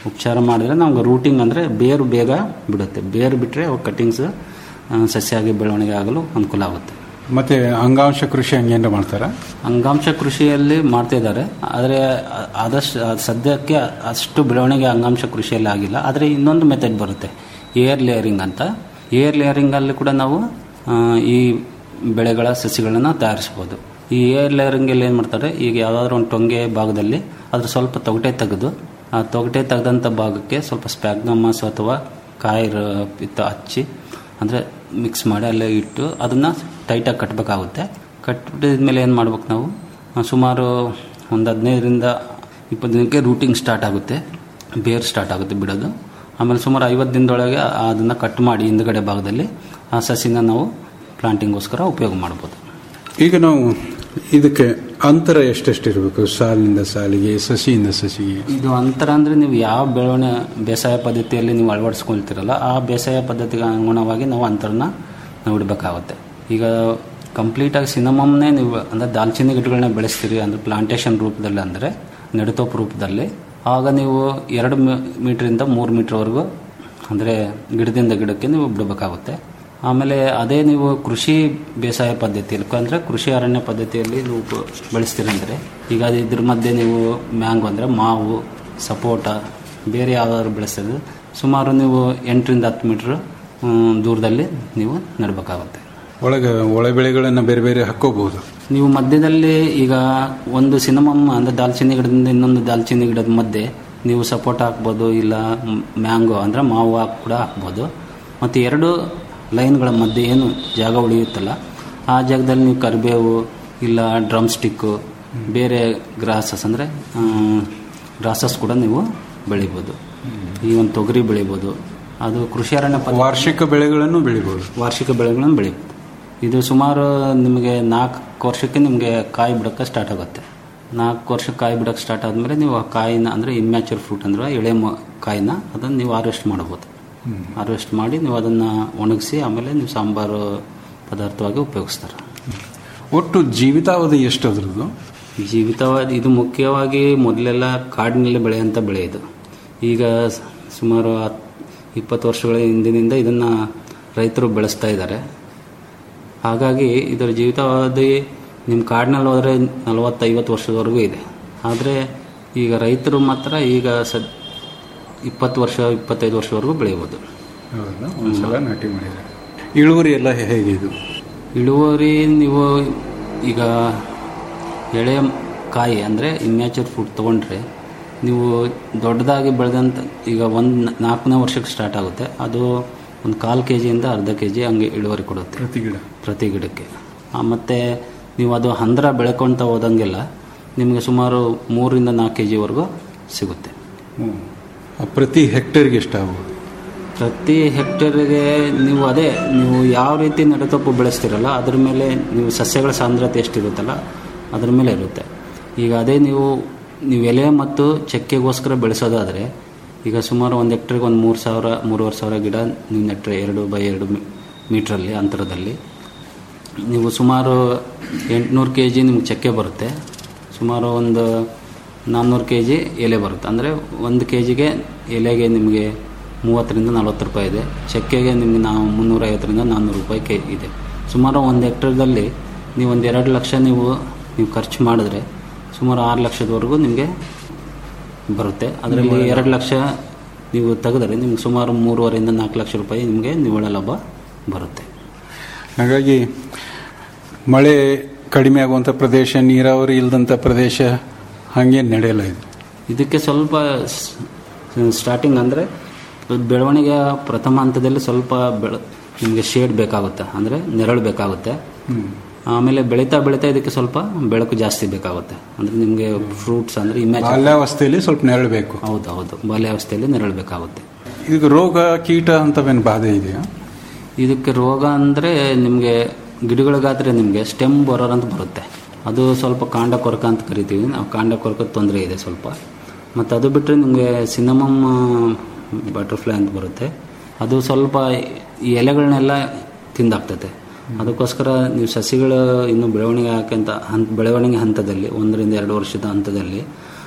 ಉಪಚಾರ ಮಾಡಿದ್ರೆ ನಮ್ಗೆ ರೂಟಿಂಗ್ ಅಂದರೆ ಬೇರು ಬೇಗ ಬಿಡುತ್ತೆ ಬೇರು ಬಿಟ್ಟರೆ ಅವು ಕಟ್ಟಿಂಗ್ಸ್ ಸಸ್ಯಾಗಿ ಬೆಳವಣಿಗೆ ಆಗಲು ಅನುಕೂಲ ಆಗುತ್ತೆ ಮತ್ತೆ ಅಂಗಾಂಶ ಕೃಷಿ ಹಂಗೇನಾರ ಮಾಡ್ತಾರ ಅಂಗಾಂಶ ಕೃಷಿಯಲ್ಲಿ ಮಾಡ್ತಾ ಇದ್ದಾರೆ ಆದರೆ ಆದಷ್ಟು ಸದ್ಯಕ್ಕೆ ಅಷ್ಟು ಬೆಳವಣಿಗೆ ಅಂಗಾಂಶ ಕೃಷಿಯಲ್ಲಿ ಆಗಿಲ್ಲ ಆದರೆ ಇನ್ನೊಂದು ಮೆಥಡ್ ಬರುತ್ತೆ ಏರ್ ಲೇಯರಿಂಗ್ ಅಂತ ಏರ್ ಲೇಯರಿಂಗಲ್ಲಿ ಕೂಡ ನಾವು ಆ, ಈ ಬೆಳೆಗಳ ಸಸಿಗಳನ್ನು ತಯಾರಿಸ್ಬೋದು ಈ ಏರ್ ಲೇಯರಿಂಗಲ್ಲಿ ಏನು ಮಾಡ್ತಾರೆ ಈಗ ಯಾವುದಾದ್ರೂ ಒಂದು ಟೊಂಗೆ ಭಾಗದಲ್ಲಿ ಅದ್ರ ಸ್ವಲ್ಪ ತೊಗಟೆ ತೆಗೆದು ಆ ತೊಗಟೆ ತೆಗೆದಂಥ ಭಾಗಕ್ಕೆ ಸ್ವಲ್ಪ ಸ್ಪ್ಯಾಗ್ನಮಸ್ ಅಥವಾ ಕಾಯಿ ರ- ಪಿತ್ತ ಹಚ್ಚಿ ಅಂದರೆ ಮಿಕ್ಸ್ ಮಾಡಿ ಅಲ್ಲೇ ಇಟ್ಟು ಅದನ್ನು ಟೈಟಾಗಿ ಕಟ್ಟಬೇಕಾಗುತ್ತೆ ಕಟ್ಟಿದ್ಮೇಲೆ ಏನು ಮಾಡ್ಬೇಕು ನಾವು ಆ, ಸುಮಾರು ಒಂದು ಹದಿನೈದರಿಂದ ಇಪ್ಪತ್ತು ದಿನಕ್ಕೆ ರೂಟಿಂಗ್ ಸ್ಟಾರ್ಟ್ ಆಗುತ್ತೆ ಬೇರ್ ಸ್ಟಾರ್ಟ್ ಆಗುತ್ತೆ ಬಿಡೋದು ಆಮೇಲೆ ಸುಮಾರು ಐವತ್ತು ದಿನದೊಳಗೆ ಅದನ್ನು ಕಟ್ ಮಾಡಿ ಹಿಂದ್ಗಡೆ ಭಾಗದಲ್ಲಿ ಆ ಸಸಿನ ನಾವು ಪ್ಲಾಂಟಿಂಗೋಸ್ಕರ ಉಪಯೋಗ ಮಾಡ್ಬೋದು ಈಗ ನಾವು ಇದಕ್ಕೆ ಅಂತರ ಎಷ್ಟೆಷ್ಟು ಇರಬೇಕು ಸಾಲಿನಿಂದ ಸಾಲಿಗೆ ಸಸಿಯಿಂದ ಸಸಿಗೆ ಇದು ಅಂತರ ಅಂದರೆ ನೀವು ಯಾವ ಬೆಳವಣಿಗೆ ಬೇಸಾಯ ಪದ್ಧತಿಯಲ್ಲಿ ನೀವು ಅಳವಡಿಸ್ಕೊಳ್ತೀರಲ್ಲ ಆ ಬೇಸಾಯ ಪದ್ಧತಿಗೆ ಅನುಗುಣವಾಗಿ ನಾವು ಅಂತರನ ನಾವು ಇಡಬೇಕಾಗುತ್ತೆ ಈಗ ಕಂಪ್ಲೀಟಾಗಿ ಸಿನಮಮ್ನೇ ನೀವು ಅಂದರೆ ದಾಲ್ಚಿನ್ನಿ ಗಿಡಗಳನ್ನ ಬೆಳೆಸ್ತೀರಿ ಅಂದರೆ ಪ್ಲಾಂಟೇಶನ್ ರೂಪದಲ್ಲಿ ಅಂದರೆ ನೆಡತೋಪ್ ರೂಪದಲ್ಲಿ ಆಗ ನೀವು ಎರಡು ಮೀಟ್ರಿಂದ ಮೂರು ಮೀಟ್ರ್ವರೆಗೂ ಅಂದರೆ ಗಿಡದಿಂದ ಗಿಡಕ್ಕೆ ನೀವು ಬಿಡಬೇಕಾಗುತ್ತೆ ಆಮೇಲೆ ಅದೇ ನೀವು ಕೃಷಿ ಬೇಸಾಯ ಪದ್ಧತಿಯಲ್ಲಿ ಅಂದರೆ ಕೃಷಿ ಅರಣ್ಯ ಪದ್ಧತಿಯಲ್ಲಿ ನೀವು ಬ- ಬೆಳೆಸ್ತೀರಂದರೆ ಈಗ ಅದು ಇದ್ರ ಮಧ್ಯೆ ನೀವು ಮ್ಯಾಂಗೋ ಅಂದರೆ ಮಾವು ಸಪೋಟ ಬೇರೆ ಯಾವ್ದಾದ್ರು ಬೆಳೆಸಿದ್ರೆ ಸುಮಾರು ನೀವು ಎಂಟರಿಂದ ಹತ್ತು ಮೀಟ್ರ್ ದೂರದಲ್ಲಿ ನೀವು ನೆಡಬೇಕಾಗುತ್ತೆ ಒಳಗೆ ಒಳ ಬೆಳೆಗಳನ್ನು ಬೇರೆ ಬೇರೆ ಹಾಕೋಬಹುದು ನೀವು ಮಧ್ಯದಲ್ಲಿ ಈಗ ಒಂದು ಸಿನಮಮ್ ಅಂದರೆ ದಾಲ್ಚಿನ್ನಿ ಗಿಡದಿಂದ ಇನ್ನೊಂದು ದಾಲ್ಚಿನ್ನಿ ಗಿಡದ ಮಧ್ಯೆ ನೀವು ಸಪೋಟ ಹಾಕ್ಬೋದು ಇಲ್ಲ ಮ್ಯಾಂಗೋ ಅಂದರೆ ಮಾವು ಹಾಕ್ ಕೂಡ ಹಾಕ್ಬೋದು ಮತ್ತು ಎರಡು ಲೈನ್ಗಳ ಮಧ್ಯೆ ಏನು ಜಾಗ ಉಳಿಯುತ್ತಲ್ಲ ಆ ಜಾಗದಲ್ಲಿ ನೀವು ಕರಿಬೇವು ಇಲ್ಲ ಡ್ರಮ್ ಸ್ಟಿಕ್ಕು ಬೇರೆ ಗ್ರಾಸಸ್ ಅಂದರೆ ಗ್ರಾಸಸ್ ಕೂಡ ನೀವು ಬೆಳಿಬೋದು ಈ ಒಂದು ತೊಗರಿ ಬೆಳಿಬೋದು ಅದು ಕೃಷಿ ಅರಣ್ಯ ಪದ್ಧತಿ- ವಾರ್ಷಿಕ ಬೆಳೆಗಳನ್ನು ಬೆಳಿಬಹುದು ವಾರ್ಷಿಕ ಬೆಳೆಗಳನ್ನು ಬೆಳಿಬೋದು ಇದು ಸುಮಾರು ನಿಮಗೆ ನಾಲ್ಕು ವರ್ಷಕ್ಕೆ ನಿಮಗೆ ಕಾಯಿ ಬಿಡೋಕ್ಕೆ ಸ್ಟಾರ್ಟ್ ಆಗುತ್ತೆ ನಾಲ್ಕು ವರ್ಷ ಕಾಯಿ ಬಿಡೋಕ್ಕೆ ಸ್ಟಾರ್ಟ್ ಆದಮೇಲೆ ನೀವು ಆ ಕಾಯಿನ ಅಂದರೆ ಇಮ್ಯಾಚೂರ್ ಫ್ರೂಟ್ ಅಂದ್ರೆ ಎಳೆ ಮ- ಕಾಯಿನ ಅದನ್ನು ನೀವು ಹಾರ್ವೆಸ್ಟ್ ಮಾಡ್ಬೋದು ಹಾರ್ವೆಸ್ಟ್ ಮಾಡಿ ನೀವು ಅದನ್ನು ಒಣಗಿಸಿ ಆಮೇಲೆ ನೀವು ಸಾಂಬಾರು ಪದಾರ್ಥವಾಗಿ ಉಪಯೋಗಿಸ್ತಾರೆ ಒಟ್ಟು ಜೀವಿತಾವಧಿ ಎಷ್ಟು ಅದ್ರದ್ದು ಜೀವಿತವಾದಿ ಇದು ಮುಖ್ಯವಾಗಿ ಮೊದಲೆಲ್ಲ ಕಾಡಿನಲ್ಲಿ ಬೆಳೆಯುವಂಥ ಬೆಳೆ ಇದು ಈಗ ಸ- ಸುಮಾರು ಹತ್- ಇಪ್ಪತ್ತು ವರ್ಷಗಳ ಹಿಂದಿನಿಂದ ಇದನ್ನು ರೈತರು ಬೆಳೆಸ್ತಾ ಇದ್ದಾರೆ ಹಾಗಾಗಿ ಇದರ ಜೀವಿತಾವಧಿ ನಿಮ್ಮ ಕಾಡಿನಲ್ಲಿ ಹೋದರೆ ನಲವತ್ತೈವತ್ತು ವರ್ಷದವರೆಗೂ ಇದೆ ಆದರೆ ಈಗ ರೈತರು ಮಾತ್ರ ಈಗ ಸದ್ ಇಪ್ಪತ್ತು ವರ್ಷ ಇಪ್ಪತ್ತೈದು ವರ್ಷವರೆಗೂ ಬೆಳೆಯಬಹುದು ಹೌದಾ ಒಂದ್ಸಲ ನಾಟಿ ಮಾಡಿದ್ರೆ ಇಳುವರಿ ಎಲ್ಲ ಹೇಗೆ ಇದು ಇಳುವರಿ ನೀವು ಈಗ ಎಳೆ ಕಾಯಿ ಅಂದರೆ ಇಮ್ಯಾಚೂರ್ ಫ್ರೂಟ್ ತೊಗೊಂಡ್ರೆ ನೀವು ದೊಡ್ಡದಾಗಿ ಬೆಳೆದಂಥ ಈಗ ಒಂದು ನಾಲ್ಕನೇ ವರ್ಷಕ್ಕೆ ಸ್ಟಾರ್ಟ್ ಆಗುತ್ತೆ ಅದು ಒಂದು ಕಾಲು ಕೆ ಜಿಯಿಂದ ಅರ್ಧ ಕೆ ಜಿ ಹಂಗೆ ಇಳುವರಿ ಕೊಡುತ್ತೆ ಪ್ರತಿ ಗಿಡ ಪ್ರತಿ ಗಿಡಕ್ಕೆ ಆ, ಮತ್ತೆ ನೀವು ಅದು ಹಂದ್ರ ಬೆಳ್ಕೊಳ್ತಾ ಹೋದಂಗೆಲ್ಲ ನಿಮಗೆ ಸುಮಾರು ಮೂರರಿಂದ ನಾಲ್ಕು ಕೆ ಜಿವರೆಗೂ ಸಿಗುತ್ತೆ ಹ್ಮ್. ಆ ಪ್ರತಿ ಹೆಕ್ಟೇರ್ಗೆ ಎಷ್ಟಾಗ್ಬೋದು ಪ್ರತಿ ಹೆಕ್ಟೇರ್ಗೆ ನೀವು ಅದೇ ನೀವು ಯಾವ ರೀತಿ ನೆಡತೊಪ್ಪು ಬೆಳೆಸ್ತೀರಲ್ಲ ಅದ್ರ ಮೇಲೆ ನೀವು ಸಸ್ಯಗಳ ಸಾಂದ್ರತೆ ಎಷ್ಟಿರುತ್ತಲ್ಲ ಅದ್ರ ಮೇಲೆ ಇರುತ್ತೆ ಈಗ ಅದೇ ನೀವು ನೀವು ಎಲೆ ಮತ್ತು ಚಕ್ಕೆಗೋಸ್ಕರ ಬೆಳೆಸೋದಾದರೆ ಈಗ ಸುಮಾರು ಒಂದು ಹೆಕ್ಟರ್ಗೆ ಒಂದು ಮೂರು ಸಾವಿರ ಮೂರುವರೆ ಸಾವಿರ ಗಿಡ ನೀವು ನೆಟ್ಟರೆ ಎರಡು ಬೈ ಎರಡು ಮೀ ಮೀಟ್ರಲ್ಲಿ ಅಂತರದಲ್ಲಿ ನೀವು ಸುಮಾರು ಎಂಟುನೂರು ಕೆ ಜಿ ನಿಮ್ಗೆ ಚಕ್ಕೆ ಬರುತ್ತೆ ಸುಮಾರು ಒಂದು ನಾನ್ನೂರು ಕೆ ಜಿ ಎಲೆ ಬರುತ್ತೆ ಅಂದರೆ ಒಂದು ಕೆ ಜಿಗೆ ಎಲೆಗೆ ನಿಮಗೆ ಮೂವತ್ತರಿಂದ ನಲ್ವತ್ತು ರೂಪಾಯಿ ಇದೆ ಚಕ್ಕೆಗೆ ನಿಮಗೆ ನಾವು ಮುನ್ನೂರೈವತ್ತರಿಂದ ನಾನ್ನೂರು ರೂಪಾಯಿ ಕೆ ಇದೆ ಸುಮಾರು ಒಂದು ಹೆಕ್ಟರ್ದಲ್ಲಿ ನೀವು ಒಂದು ಎರಡು ಲಕ್ಷ ನೀವು ನೀವು ಖರ್ಚು ಮಾಡಿದ್ರೆ ಸುಮಾರು ಆರು ಲಕ್ಷದವರೆಗೂ ನಿಮಗೆ ಬರುತ್ತೆ ಅದರಲ್ಲಿ ಎರಡು ಲಕ್ಷ ನೀವು ತೆಗೆದರೆ ನಿಮ್ಗೆ ಸುಮಾರು ಮೂರುವರೆಯಿಂದ ನಾಲ್ಕು ಲಕ್ಷ ರೂಪಾಯಿ ನಿಮಗೆ ನಿವ್ವಳ ಲಾಭ ಬರುತ್ತೆ ಹಾಗಾಗಿ ಮಳೆ ಕಡಿಮೆ ಆಗುವಂಥ ಪ್ರದೇಶ ನೀರಾವರಿ ಇಲ್ಲದಂಥ ಪ್ರದೇಶ ಹಾಗೆ ನಡೆಯಲ್ಲ ಇದು ಇದಕ್ಕೆ ಸ್ವಲ್ಪ ಸ್ಟಾರ್ಟಿಂಗ್ ಅಂದರೆ ಬೆಳವಣಿಗೆಯ ಪ್ರಥಮ ಹಂತದಲ್ಲಿ ಸ್ವಲ್ಪ ಬೆಳ ನಿಮಗೆ ಶೇಡ್ ಬೇಕಾಗುತ್ತೆ ಅಂದರೆ ನೆರಳು ಬೇಕಾಗುತ್ತೆ ಆಮೇಲೆ ಬೆಳೀತಾ ಬೆಳೀತಾ ಇದಕ್ಕೆ ಸ್ವಲ್ಪ ಬೆಳಕು ಜಾಸ್ತಿ ಬೇಕಾಗುತ್ತೆ ಅಂದರೆ ನಿಮಗೆ ಫ್ರೂಟ್ಸ್ ಅಂದರೆ ಇಮ್ಯಾಜ್ ಬಾಲ್ಯಾವಸ್ಥೆಯಲ್ಲಿ ಸ್ವಲ್ಪ ನೆರಳು ಬೇಕು ಹೌದು ಹೌದು ಬಾಲ್ಯಾವಸ್ಥೆಯಲ್ಲಿ ನೆರಳು ಬೇಕಾಗುತ್ತೆ ಈಗ ರೋಗ ಕೀಟ ಅಂತವೇನು ಬಾಧೆ ಇದೆಯಾ ಇದಕ್ಕೆ ರೋಗ ಅಂದರೆ ನಿಮಗೆ ಗಿಡಗಳಿಗಾದರೆ ನಿಮಗೆ ಸ್ಟೆಮ್ ಬರೋರ್ ಅಂತ ಬರುತ್ತೆ ಅದು ಸ್ವಲ್ಪ ಕಾಂಡ ಕೊರಕ ಅಂತ ಕರಿತೀವಿ ನಾವು ಕಾಂಡ ಕೊರಕದ ತೊಂದರೆ ಇದೆ ಸ್ವಲ್ಪ ಮತ್ತು ಅದು ಬಿಟ್ಟರೆ ನಿಮಗೆ ಸಿನಮಮ್ ಬಟರ್ಫ್ಲೈ ಅಂತ ಬರುತ್ತೆ ಅದು ಸ್ವಲ್ಪ ಈ ಎಲೆಗಳನ್ನೆಲ್ಲ ತಿಂದಾಕ್ತತೆ ಅದಕ್ಕೋಸ್ಕರ ನೀವು ಸಸಿಗಳು ಇನ್ನು ಬೆಳವಣಿಗೆ ಹಾಕಂತ ಹಂತ ಬೆಳವಣಿಗೆ ಹಂತದಲ್ಲಿ ಒಂದರಿಂದ ಎರಡು ವರ್ಷದ ಹಂತದಲ್ಲಿ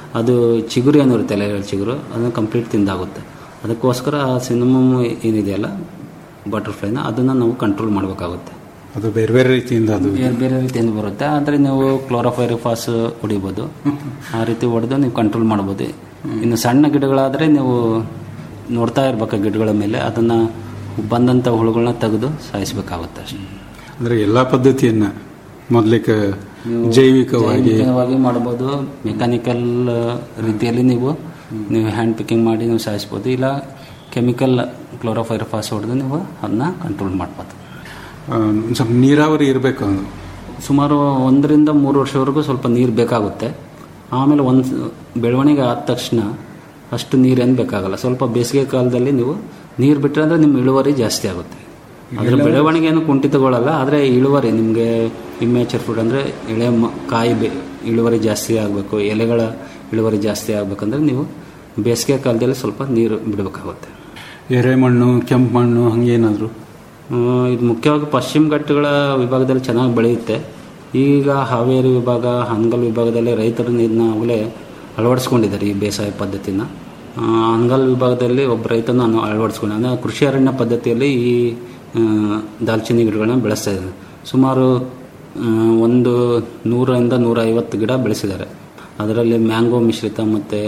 ಅದು ಚಿಗುರು ಏನಿರುತ್ತೆ ಎಲೆಗಳ ಚಿಗುರು ಅದನ್ನು ಕಂಪ್ಲೀಟ್ ತಿಂದಾಗುತ್ತೆ ಅದಕ್ಕೋಸ್ಕರ ಆ ಸಿನಮಮ್ ಏನಿದೆಯಲ್ಲ ಬಟರ್ಫ್ಲೈನ ಅದನ್ನು ನಾವು ಕಂಟ್ರೋಲ್ ಮಾಡಬೇಕಾಗುತ್ತೆ ಅದು ಬೇರೆ ಬೇರೆ ರೀತಿಯಿಂದ ಅದು ಬೇರೆ ಬೇರೆ ರೀತಿಯಿಂದ ಬರುತ್ತೆ ಆದರೆ ನೀವು ಕ್ಲೋರೋಫೈರಿಫಾಸ್ ಹೊಡಿಬೋದು ಆ ರೀತಿ ಹೊಡೆದು ನೀವು ಕಂಟ್ರೋಲ್ ಮಾಡ್ಬೋದು ಇನ್ನು ಸಣ್ಣ ಗಿಡಗಳಾದರೆ ನೀವು ನೋಡ್ತಾ ಇರ್ಬೇಕು ಗಿಡಗಳ ಮೇಲೆ ಅದನ್ನು ಬಂದಂಥ ಹುಳುಗಳನ್ನ ತೆಗೆದು ಸಾಯಿಸಬೇಕಾಗುತ್ತೆ ಅಷ್ಟೇ ಅಂದ್ರೆ ಎಲ್ಲಾ ಪದ್ಧತಿಯನ್ನ ಮೊದಲಿಗೆ ಜೈವಿಕವಾಗಿ ಜೈವಿಕವಾಗಿ ಮಾಡ್ಬೋದು ಮೆಕ್ಯಾನಿಕಲ್ ರೀತಿಯಲ್ಲಿ ನೀವು ನೀವು ಹ್ಯಾಂಡ್ ಪಿಕ್ಕಿಂಗ್ ಮಾಡಿ ನೀವು ಸಾಯಿಸ್ಬೋದು ಇಲ್ಲ ಕೆಮಿಕಲ್ ಕ್ಲೋರೋಫೈರಫಾಸ್ ಹೊಡೆದು ನೀವು ಅದನ್ನ ಕಂಟ್ರೋಲ್ ಮಾಡ್ಬೋದು ಆ, ಒಂದ್ ಸ್ವಲ್ಪ ನೀರಾವರಿ ಇರಬೇಕು ಅದು ಸುಮಾರು ಒಂದರಿಂದ ಮೂರು ವರ್ಷವರೆಗೂ ಸ್ವಲ್ಪ ನೀರು ಬೇಕಾಗುತ್ತೆ ಆಮೇಲೆ ಒಂದು ಬೆಳವಣಿಗೆ ಆದ ತಕ್ಷಣ ಅಷ್ಟು ನೀರೇನು ಬೇಕಾಗಲ್ಲ ಸ್ವಲ್ಪ ಬೇಸಿಗೆ ಕಾಲದಲ್ಲಿ ನೀವು ನೀರು ಬಿಟ್ಟರೆ ಅಂದರೆ ನಿಮ್ಮ ಇಳುವರಿ ಜಾಸ್ತಿ ಆಗುತ್ತೆ ಅದರ ಬೆಳವಣಿಗೆ ಏನು ಕುಂಠಿತಗೊಳ್ಳಲ್ಲ ಆದರೆ ಇಳುವರಿ ನಿಮಗೆ ಇಮ್ಯಾಚರ್ ಫುಡ್ ಅಂದರೆ ಎಳೆ ಮ- ಕಾಯಿ ಬೆ ಇಳುವರಿ ಜಾಸ್ತಿ ಆಗಬೇಕು ಎಲೆಗಳ ಇಳುವರಿ ಜಾಸ್ತಿ ಆಗಬೇಕಂದ್ರೆ ನೀವು ಬೇಸಿಗೆ ಕಾಲದಲ್ಲಿ ಸ್ವಲ್ಪ ನೀರು ಬಿಡಬೇಕಾಗುತ್ತೆ ಎರೆಮಣ್ಣು ಕೆಂಪು ಮಣ್ಣು ಹಂಗೇನಾದ್ರು ಆ, ಇದು ಮುಖ್ಯವಾಗಿ ಪಶ್ಚಿಮ ಘಟ್ಟಗಳ ವಿಭಾಗದಲ್ಲಿ ಚೆನ್ನಾಗಿ ಬೆಳೆಯುತ್ತೆ ಈಗ ಹಾವೇರಿ ವಿಭಾಗ ಹಾನಗಲ್ ವಿಭಾಗದಲ್ಲಿ ರೈತರು ಇದನ್ನ ಆಗಲೇ ಅಳವಡಿಸ್ಕೊಂಡಿದ್ದಾರೆ ಈ ಬೇಸಾಯ ಪದ್ಧತಿನ ಆ, ಹಾನಗಲ್ ವಿಭಾಗದಲ್ಲಿ ಒಬ್ಬ ರೈತನ ನಾನು ಅಳವಡಿಸ್ಕೊಂಡು ಅಂದರೆ ಕೃಷಿ ಅರಣ್ಯ ಪದ್ಧತಿಯಲ್ಲಿ ಈ ಆ, ದಾಲ್ಚಿನ್ನಿ ಗಿಡಗಳನ್ನ ಬೆಳೆಸ್ತಾ ಇದ್ದಾರೆ ಸುಮಾರು ಆ, ಒಂದು ನೂರರಿಂದ ನೂರ ಐವತ್ತು ಗಿಡ ಬೆಳೆಸಿದ್ದಾರೆ ಅದರಲ್ಲಿ ಮ್ಯಾಂಗೋ ಮಿಶ್ರಿತ ಮತ್ತು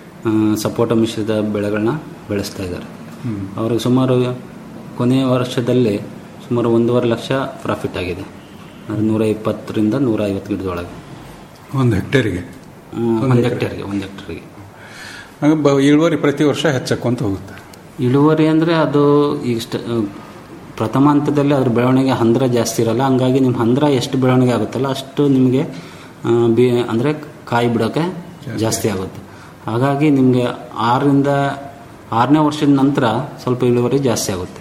ಸಪೋಟ ಮಿಶ್ರಿತ ಬೆಳೆಗಳನ್ನ ಬೆಳೆಸ್ತಾ ಇದ್ದಾರೆ ಅವ್ರಿಗೆ ಸುಮಾರು ಕೊನೆಯ ವರ್ಷದಲ್ಲಿ ಸುಮಾರು ಒಂದೂವರೆ ಲಕ್ಷ ಪ್ರಾಫಿಟ್ ಆಗಿದೆ ಅದು ನೂರ ಇಪ್ಪತ್ತರಿಂದ ನೂರ ಐವತ್ತು ಗಿಡದೊಳಗೆ ಒಂದು ಹೆಕ್ಟೇರಿಗೆ ಒಂದು ಹೆಕ್ಟೇರ್ಗೆ ಒಂದು ಹೆಕ್ಟೇರ್ಗೆ ಹಂಗ ಬ- ಇಳುವರಿ ಪ್ರತಿ ವರ್ಷ ಹೆಚ್ಚಕ್ಕೊಂತ ಹೋಗುತ್ತೆ ಇಳುವರಿ ಅಂದರೆ ಅದು ಈಗ ಸ್ಟ ಪ್ರಥಮ ಹಂತದಲ್ಲಿ ಅದ್ರ ಬೆಳವಣಿಗೆ ಹಂದ್ರ ಜಾಸ್ತಿ ಇರಲ್ಲ ಹಂಗಾಗಿ ನಿಮ್ಮ ಹಂದ್ರ ಎಷ್ಟು ಬೆಳವಣಿಗೆ ಆಗುತ್ತಲ್ಲ ಅಷ್ಟು ನಿಮಗೆ ಆ, ಬಿ ಅಂದರೆ ಕಾಯಿ ಬಿಡೋಕ್ಕೆ ಜಾಸ್ತಿ ಆಗುತ್ತೆ ಹಾಗಾಗಿ ನಿಮಗೆ ಆರರಿಂದ ಆರನೇ ವರ್ಷದ ನಂತರ ಸ್ವಲ್ಪ ಇಳುವರಿ ಜಾಸ್ತಿ ಆಗುತ್ತೆ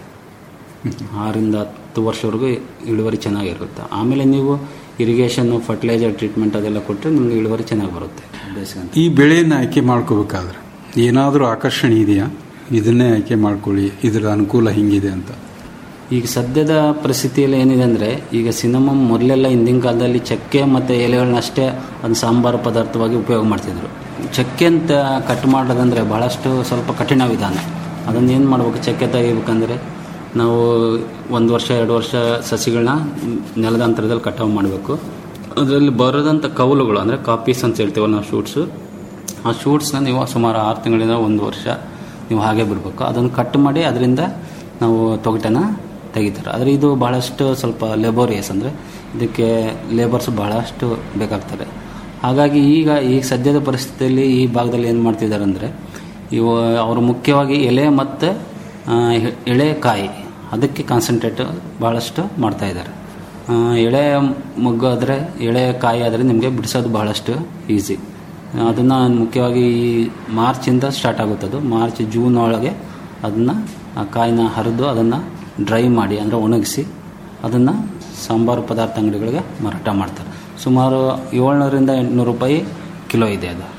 ಆರರಿಂದ ಹತ್ತು ವರ್ಷವರೆಗೂ ಇಳುವರಿ ಚೆನ್ನಾಗಿರುತ್ತೆ ಆಮೇಲೆ ನೀವು ಇರಿಗೇಷನ್ ಫರ್ಟಿಲೈಸರ್ ಟ್ರೀಟ್ಮೆಂಟ್ ಅದೆಲ್ಲ ಕೊಟ್ಟರೆ ನಿಮಗೆ ಇಳುವರಿ ಚೆನ್ನಾಗಿ ಬರುತ್ತೆ ಬೇಸಿಗೆ ಈ ಬೆಳೆಯನ್ನು ಆಯ್ಕೆ ಮಾಡ್ಕೋಬೇಕಾದ್ರೆ ಏನಾದರೂ ಆಕರ್ಷಣೆ ಇದೆಯಾ ಇದನ್ನೇ ಆಯ್ಕೆ ಮಾಡ್ಕೊಳ್ಳಿ ಇದರ ಅನುಕೂಲ ಹಿಂಗಿದೆ ಅಂತ ಈಗ ಸದ್ಯದ ಪರಿಸ್ಥಿತಿಯಲ್ಲಿ ಏನಿದೆ ಅಂದರೆ ಈಗ ಸಿನಮಮ್ ಮೊದಲೆಲ್ಲ ಹಿಂದಿನ ಕಾಲದಲ್ಲಿ ಚಕ್ಕೆ ಮತ್ತು ಎಲೆಗಳನ್ನ ಅಷ್ಟೇ ಒಂದು ಸಾಂಬಾರು ಪದಾರ್ಥವಾಗಿ ಉಪಯೋಗ ಮಾಡ್ತಿದ್ರು ಚಕ್ಕೆ ಅಂತ ಕಟ್ ಮಾಡೋದಂದರೆ ಭಾಳಷ್ಟು ಸ್ವಲ್ಪ ಕಠಿಣ ವಿಧಾನ ಅದನ್ನು ಏನು ಮಾಡ್ಬೇಕು ಚಕ್ಕೆ ತೆಗಿಬೇಕಂದ್ರೆ ನಾವು ಒಂದು ವರ್ಷ ಎರಡು ವರ್ಷ ಸಸಿಗಳನ್ನ ನೆಲದ ಅಂತರದಲ್ಲಿ ಕಟಾವು ಮಾಡಬೇಕು ಅದರಲ್ಲಿ ಬರೋದಂಥ ಕೌಲುಗಳು ಅಂದರೆ ಕಾಪೀಸ್ ಅಂತ ಹೇಳ್ತೀವಲ್ಲ ನಾವು ಶೂಟ್ಸು ಆ ಶೂಟ್ಸ್ನ ನೀವು ಸುಮಾರು ಆರು ತಿಂಗಳಿಂದ ಒಂದು ವರ್ಷ ನೀವು ಹಾಗೆ ಬಿಡಬೇಕು ಅದನ್ನು ಕಟ್ ಮಾಡಿ ಅದರಿಂದ ನಾವು ತೊಗಟೆನ ತೆಗಿತಾರೆ ಆದರೆ ಇದು ಬಹಳಷ್ಟು ಸ್ವಲ್ಪ ಲೆಬೋರಿಯಸ್ ಅಂದರೆ ಇದಕ್ಕೆ ಲೇಬರ್ಸ್ ಬಹಳಷ್ಟು ಬೇಕಾಗ್ತಾರೆ ಹಾಗಾಗಿ ಈಗ ಈಗ ಸದ್ಯದ ಪರಿಸ್ಥಿತಿಯಲ್ಲಿ ಈ ಭಾಗದಲ್ಲಿ ಏನು ಮಾಡ್ತಿದ್ದಾರೆ ಅಂದರೆ ಇವು ಅವರು ಮುಖ್ಯವಾಗಿ ಎಲೆ ಮತ್ತು ಆ, ಎಳೆ ಕಾಯಿ ಅದಕ್ಕೆ ಕಾನ್ಸಂಟ್ರೇಟ್ ಭಾಳಷ್ಟು ಮಾಡ್ತಾ ಇದ್ದಾರೆ ಆ, ಎಳೆ ಮೊಗ್ಗು ಆದರೆ ಎಳೆ ಕಾಯಿ ಆದರೆ ನಿಮಗೆ ಬಿಡಿಸೋದು ಬಹಳಷ್ಟು ಈಸಿ ಅದನ್ನು ಮುಖ್ಯವಾಗಿ ಈ ಮಾರ್ಚಿಂದ ಸ್ಟಾರ್ಟ್ ಆಗುತ್ತದು ಮಾರ್ಚ್ ಜೂನ್ ಒಳಗೆ ಅದನ್ನು ಆ ಕಾಯಿನ ಹರಿದು ಅದನ್ನು ಡ್ರೈ ಮಾಡಿ ಅಂದರೆ ಒಣಗಿಸಿ ಅದನ್ನು ಸಾಂಬಾರು ಪದಾರ್ಥ ಅಂಗಡಿಗಳಿಗೆ ಮಾರಾಟ ಮಾಡ್ತಾರೆ ಸುಮಾರು ಏಳ್ನೂರಿಂದ ಎಂಟುನೂರು ರೂಪಾಯಿ ಕಿಲೋ ಇದೆ ಅದು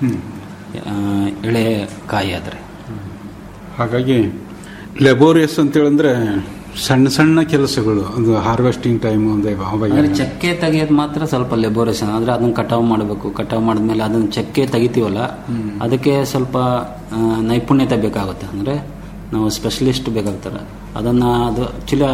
ಆ, ಎಳೆ ಕಾಯಿ ಆದರೆ ಹಾಗಾಗಿ ಲೆಬೋರಿಯಸ್ ಅಂತೇಳಂದ್ರೆ ಸಣ್ಣ ಸಣ್ಣ ಕೆಲಸಗಳು ಅದು ಹಾರ್ವೆಸ್ಟಿಂಗ್ ಟೈಮ್ ಒಂದು ಅವಾಗ ಅಂದರೆ ಚಕ್ಕೆ ತೆಗಿಯೋದು ಮಾತ್ರ ಸ್ವಲ್ಪ ಲೆಬೋರೇಷನ್ ಅಂದರೆ ಅದನ್ನು ಕಟಾವು ಮಾಡಬೇಕು ಕಟಾವು ಮಾಡಿದ್ಮೇಲೆ ಅದನ್ನು ಚಕ್ಕೆ ತೆಗಿತೀವಲ್ಲ ಅದಕ್ಕೆ ಸ್ವಲ್ಪ ಆ, ನೈಪುಣ್ಯತೆ ಬೇಕಾಗುತ್ತೆ ಅಂದರೆ ನಾವು ಸ್ಪೆಷಲಿಸ್ಟ್ ಬೇಕಾಗ್ತಾರೆ ಅದನ್ನು ಅದು ಆ್ಯಕ್ಚುಲಿ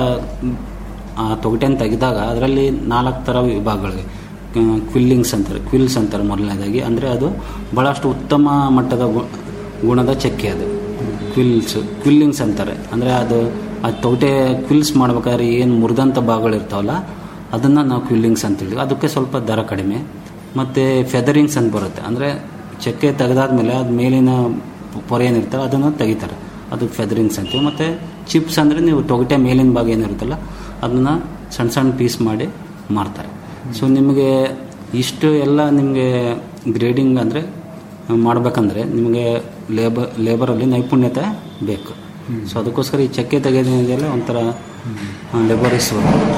ಆ ತೊಗಟೆನ ತೆಗೆದಾಗ ಅದರಲ್ಲಿ ನಾಲ್ಕು ಥರ ವಿಭಾಗಗಳಿವೆ ಕ್ವಿಲ್ಲಿಂಗ್ಸ್ ಅಂತಾರೆ ಕ್ವಿಲ್ಸ್ ಅಂತಾರೆ ಮೊದಲನೇದಾಗಿ ಅಂದರೆ ಅದು ಭಾಳಷ್ಟು ಉತ್ತಮ ಮಟ್ಟದ ಗು- ಗುಣದ ಚಕ್ಕೆ ಅದು ಕ್ವಿಲ್ಸ್ ಕ್ವಿಲ್ಲಿಂಗ್ಸ್ ಅಂತಾರೆ ಅಂದರೆ ಅದು ಆ ತೊಗಟೆ ಕ್ವಿಲ್ಸ್ ಮಾಡ್ಬೇಕಾದ್ರೆ ಏನು ಮುರಿದಂಥ ಭಾಗಗಳಿರ್ತಾವಲ್ಲ ಅದನ್ನು ನಾವು ಕ್ವಿಲ್ಲಿಂಗ್ಸ್ ಅಂತೀವಿ ಅದಕ್ಕೆ ಸ್ವಲ್ಪ ದರ ಕಡಿಮೆ ಮತ್ತು ಫೆದರಿಂಗ್ಸ್ ಅಂತ ಬರುತ್ತೆ ಅಂದರೆ ಚಕ್ಕೆ ತೆಗೆದಾದ್ಮೇಲೆ ಅದು ಮೇಲಿನ ಪೊರೆ ಏನಿರ್ತಲ್ಲ ಅದನ್ನು ತೆಗಿತಾರೆ ಅದು ಫೆದರಿಂಗ್ಸ್ ಅಂತೀವಿ ಮತ್ತು ಚಿಪ್ಸ್ ಅಂದರೆ ನೀವು ತೊಗಟೆ ಮೇಲಿನ ಭಾಗ ಏನಿರುತ್ತಲ್ಲ ಅದನ್ನು ಸಣ್ಣ ಸಣ್ಣ ಪೀಸ್ ಮಾಡಿ ಮಾರ್ತಾರೆ ಸೊ ನಿಮಗೆ ಇಷ್ಟು ಎಲ್ಲ ನಿಮಗೆ ಗ್ರೇಡಿಂಗ್ ಅಂದರೆ ಮಾಡಬೇಕಂದ್ರೆ ನಿಮಗೆ ಲೇಬರ್ ಲೇಬರಲ್ಲಿ ನೈಪುಣ್ಯತೆ ಬೇಕು ಸೊ ಅದಕ್ಕೋಸ್ಕರ ಈ ಚಕ್ಕೆ ತೆಗೆಯೋದೇನಿದೆಯಲ್ಲ ಒಂಥರ ಲೇಬರಿಸ್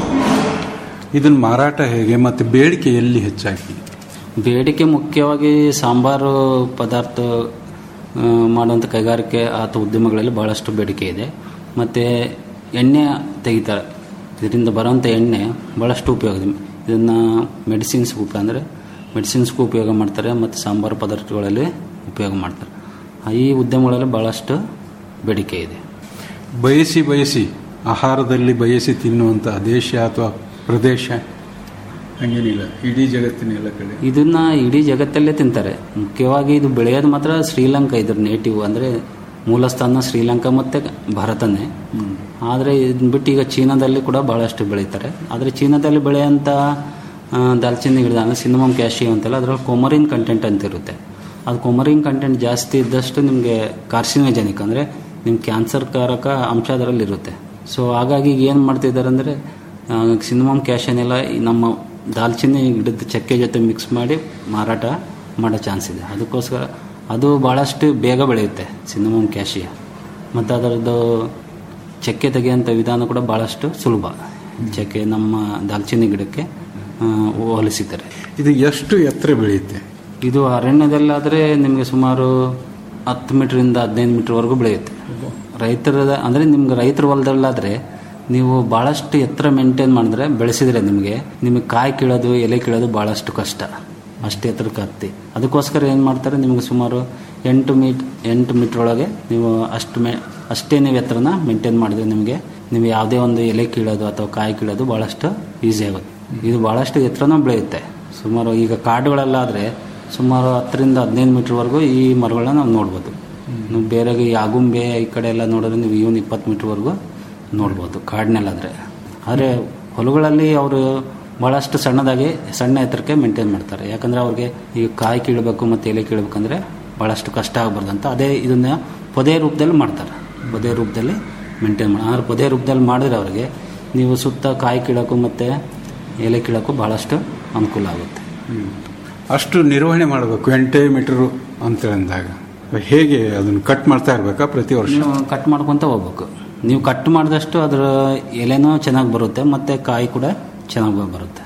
ಇದನ್ನ ಮಾರಾಟ ಹೇಗೆ ಮತ್ತೆ ಬೇಡಿಕೆ ಎಲ್ಲಿ ಹೆಚ್ಚಾಗಿ ಬೇಡಿಕೆ ಮುಖ್ಯವಾಗಿ ಸಾಂಬಾರು ಪದಾರ್ಥ ಆ, ಮಾಡುವಂಥ ಕೈಗಾರಿಕೆ ಅಥವಾ ಉದ್ಯಮಗಳಲ್ಲಿ ಭಾಳಷ್ಟು ಬೇಡಿಕೆ ಇದೆ ಮತ್ತು ಎಣ್ಣೆ ತೆಗಿತಾರೆ ಇದರಿಂದ ಬರೋಂಥ ಎಣ್ಣೆ ಭಾಳಷ್ಟು ಉಪಯೋಗ ಇದೆ ಇದನ್ನು ಮೆಡಿಸಿನ್ಸ್ ಉಪ ಅಂದರೆ ಮೆಡಿಸಿನ್ಸ್ಗೂ ಉಪಯೋಗ ಮಾಡ್ತಾರೆ ಮತ್ತು ಸಾಂಬಾರು ಪದಾರ್ಥಗಳಲ್ಲಿ ಉಪಯೋಗ ಮಾಡ್ತಾರೆ ಈ ಉದ್ಯಮಗಳಲ್ಲಿ ಭಾಳಷ್ಟು ಬೇಡಿಕೆ ಇದೆ ಬಯಸಿ ಬಯಸಿ ಆಹಾರದಲ್ಲಿ ಬಯಸಿ ತಿನ್ನುವಂಥ ದೇಶ ಅಥವಾ ಪ್ರದೇಶ ಹಂಗೇನಿಲ್ಲ ಇಡೀ ಜಗತ್ತಿನ ಎಲ್ಲ ಕಡೆ ಇದನ್ನ ಇಡೀ ಜಗತ್ತಲ್ಲೇ ತಿಂತಾರೆ ಮುಖ್ಯವಾಗಿ ಇದು ಬೆಳೆಯೋದು ಮಾತ್ರ ಶ್ರೀಲಂಕಾ ಇದ್ರ ನೇಟಿವ್ ಅಂದರೆ ಮೂಲ ಸ್ಥಾನ ಶ್ರೀಲಂಕಾ ಮತ್ತು ಭಾರತನೇ ಆದರೆ ಇದನ್ನ ಬಿಟ್ಟು ಈಗ ಚೀನಾದಲ್ಲಿ ಕೂಡ ಭಾಳಷ್ಟು ಬೆಳೀತಾರೆ ಆದರೆ ಚೀನಾದಲ್ಲಿ ಬೆಳೆಯೋಂಥ ಆ, ದಾಲ್ಚಿನ್ನಿ ಗಿಡದ ಅಂದರೆ ಸಿನಮಮ್ ಕ್ಯಾಶಿ ಅಂತೆಲ್ಲ ಅದರಲ್ಲಿ ಕೊಮರಿನ್ ಕಂಟೆಂಟ್ ಅಂತ ಇರುತ್ತೆ ಅದು ಕೊಮರಿನ್ ಕಂಟೆಂಟ್ ಜಾಸ್ತಿ ಇದ್ದಷ್ಟು ನಿಮಗೆ ಕಾರ್ಸಿನೋಜೆನಿಕ್ ಅಂದರೆ ನಿಮ್ಗೆ ಕ್ಯಾನ್ಸರ್ ಕಾರಕ ಅಂಶ ಅದರಲ್ಲಿ ಇರುತ್ತೆ ಸೊ ಹಾಗಾಗಿ ಈಗ ಏನು ಮಾಡ್ತಿದ್ದಾರೆ ಅಂದರೆ ಸಿನಮಮ್ ಕ್ಯಾಶನೆಲ್ಲ ಈ ನಮ್ಮ ದಾಲ್ಚಿನ್ನಿ ಗಿಡದ ಚಕ್ಕೆ ಜೊತೆ ಮಿಕ್ಸ್ ಮಾಡಿ ಮಾರಾಟ ಮಾಡೋ ಚಾನ್ಸ್ ಇದೆ ಅದಕ್ಕೋಸ್ಕರ ಅದು ಭಾಳಷ್ಟು ಬೇಗ ಬೆಳೆಯುತ್ತೆ ಸಿನಮಮ್ ಕ್ಯಾಶಿಯ ಮತ್ತು ಅದರದ್ದು ಚಕ್ಕೆ ತೆಗೆಯುವಂಥ ವಿಧಾನ ಕೂಡ ಭಾಳಷ್ಟು ಸುಲಭ ಚಕ್ಕೆ ನಮ್ಮ ದಾಲ್ಚಿನ್ನಿ ಗಿಡಕ್ಕೆ ಆ, ಹೋಲಿಸಿದ್ದಾರೆ ಇದು ಎಷ್ಟು ಎತ್ತರ ಬೆಳೆಯುತ್ತೆ ಇದು ಅರಣ್ಯದಲ್ಲಾದರೆ ನಿಮಗೆ ಸುಮಾರು ಹತ್ತು ಮೀಟ್ರಿಂದ ಹದಿನೈದು ಮೀಟ್ರ್ವರೆಗೂ ಬೆಳೆಯುತ್ತೆ ರೈತರ ಅಂದರೆ ನಿಮ್ಗೆ ರೈತರ ಹೊಲದಲ್ಲಾದರೆ ನೀವು ಭಾಳಷ್ಟು ಎತ್ತರ ಮೇಂಟೈನ್ ಮಾಡಿದ್ರೆ ಬೆಳೆಸಿದ್ರೆ ನಿಮಗೆ ನಿಮಗೆ ಕಾಯಿ ಕೀಳೋದು ಎಲೆ ಕೀಳೋದು ಭಾಳಷ್ಟು ಕಷ್ಟ ಅಷ್ಟು ಎತ್ತರಕ್ಕೆ ಹತ್ತಿ ಅದಕ್ಕೋಸ್ಕರ ಏನು ಮಾಡ್ತಾರೆ ನಿಮಗೆ ಸುಮಾರು ಎಂಟು ಮೀಟ್ ಎಂಟು ಮೀಟ್ರ್ ಒಳಗೆ ನೀವು ಅಷ್ಟು ಮೇ ಅಷ್ಟೇ ನೀವು ಎತ್ತರನ ಮೇಂಟೈನ್ ಮಾಡಿದ್ರೆ ನಿಮಗೆ ನೀವು ಯಾವುದೇ ಒಂದು ಎಲೆ ಕೀಳೋದು ಅಥವಾ ಕಾಯಿ ಕೀಳೋದು ಭಾಳಷ್ಟು ಈಸಿ ಆಗುತ್ತೆ ಇದು ಭಾಳಷ್ಟು ಎತ್ತರನೂ ಬೆಳೆಯುತ್ತೆ ಸುಮಾರು ಈಗ ಕಾಡುಗಳಲ್ಲಾದರೆ ಸುಮಾರು ಹತ್ತರಿಂದ ಹದಿನೈದು ಮೀಟ್ರ್ವರೆಗೂ ಈ ಮರಗಳನ್ನ ನಾವು ನೋಡ್ಬೋದು ನೀವು ಬೇರೆ ಈ ಆಗುಂಬೆ ಈ ಕಡೆ ಎಲ್ಲ ನೋಡಿದ್ರೆ ನೀವು ಇವನ್ ಇಪ್ಪತ್ತು ಮೀಟ್ರ್ವರೆಗೂ ನೋಡ್ಬೋದು ಕಾಡಿನಲ್ಲಾದರೆ ಆದರೆ ಹೊಲಗಳಲ್ಲಿ ಅವರು ಭಾಳಷ್ಟು ಸಣ್ಣದಾಗಿ ಸಣ್ಣ ಎತ್ತರಕ್ಕೆ ಮೇಂಟೈನ್ ಮಾಡ್ತಾರೆ ಯಾಕಂದರೆ ಅವ್ರಿಗೆ ಈಗ ಕಾಯಿ ಕೀಳಬೇಕು ಮತ್ತು ಎಲೆ ಕೀಳಬೇಕಂದ್ರೆ ಭಾಳಷ್ಟು ಕಷ್ಟ ಆಗಬಾರ್ದು ಅಂತ ಅದೇ ಇದನ್ನ ಪೊದೆ ರೂಪದಲ್ಲಿ ಮಾಡ್ತಾರೆ ಪೊದೆ ರೂಪದಲ್ಲಿ ಮೇಂಟೈನ್ ಮಾಡಿ ಆದ್ರೆ ಪೊದೆ ರೂಪದಲ್ಲಿ ಮಾಡಿದ್ರೆ ಅವರಿಗೆ ನೀವು ಸುತ್ತ ಕಾಯಿ ಕೀಳೋಕ್ಕೂ ಮತ್ತು ಎಲೆ ಕೀಳೋಕ್ಕೂ ಭಾಳಷ್ಟು ಅನುಕೂಲ ಆಗುತ್ತೆ ಅಷ್ಟು ನಿರ್ವಹಣೆ ಮಾಡಬೇಕು ಎಂಟೇ ಮೀಟರ್ ಅಂತ ಅಂದಾಗ ಹೇಗೆ ಅದನ್ನು ಕಟ್ ಮಾಡ್ತಾ ಇರ್ಬೇಕಾ ಪ್ರತಿ ವರ್ಷ ನೀವು ಕಟ್ ಮಾಡ್ಕೊತ ಹೋಗ್ಬೇಕು ನೀವು ಕಟ್ ಮಾಡಿದಷ್ಟು ಅದರ ಎಲೆನೂ ಚೆನ್ನಾಗಿ ಬರುತ್ತೆ ಮತ್ತು ಕಾಯಿ ಕೂಡ ಚೆನ್ನಾಗಿ ಬರುತ್ತೆ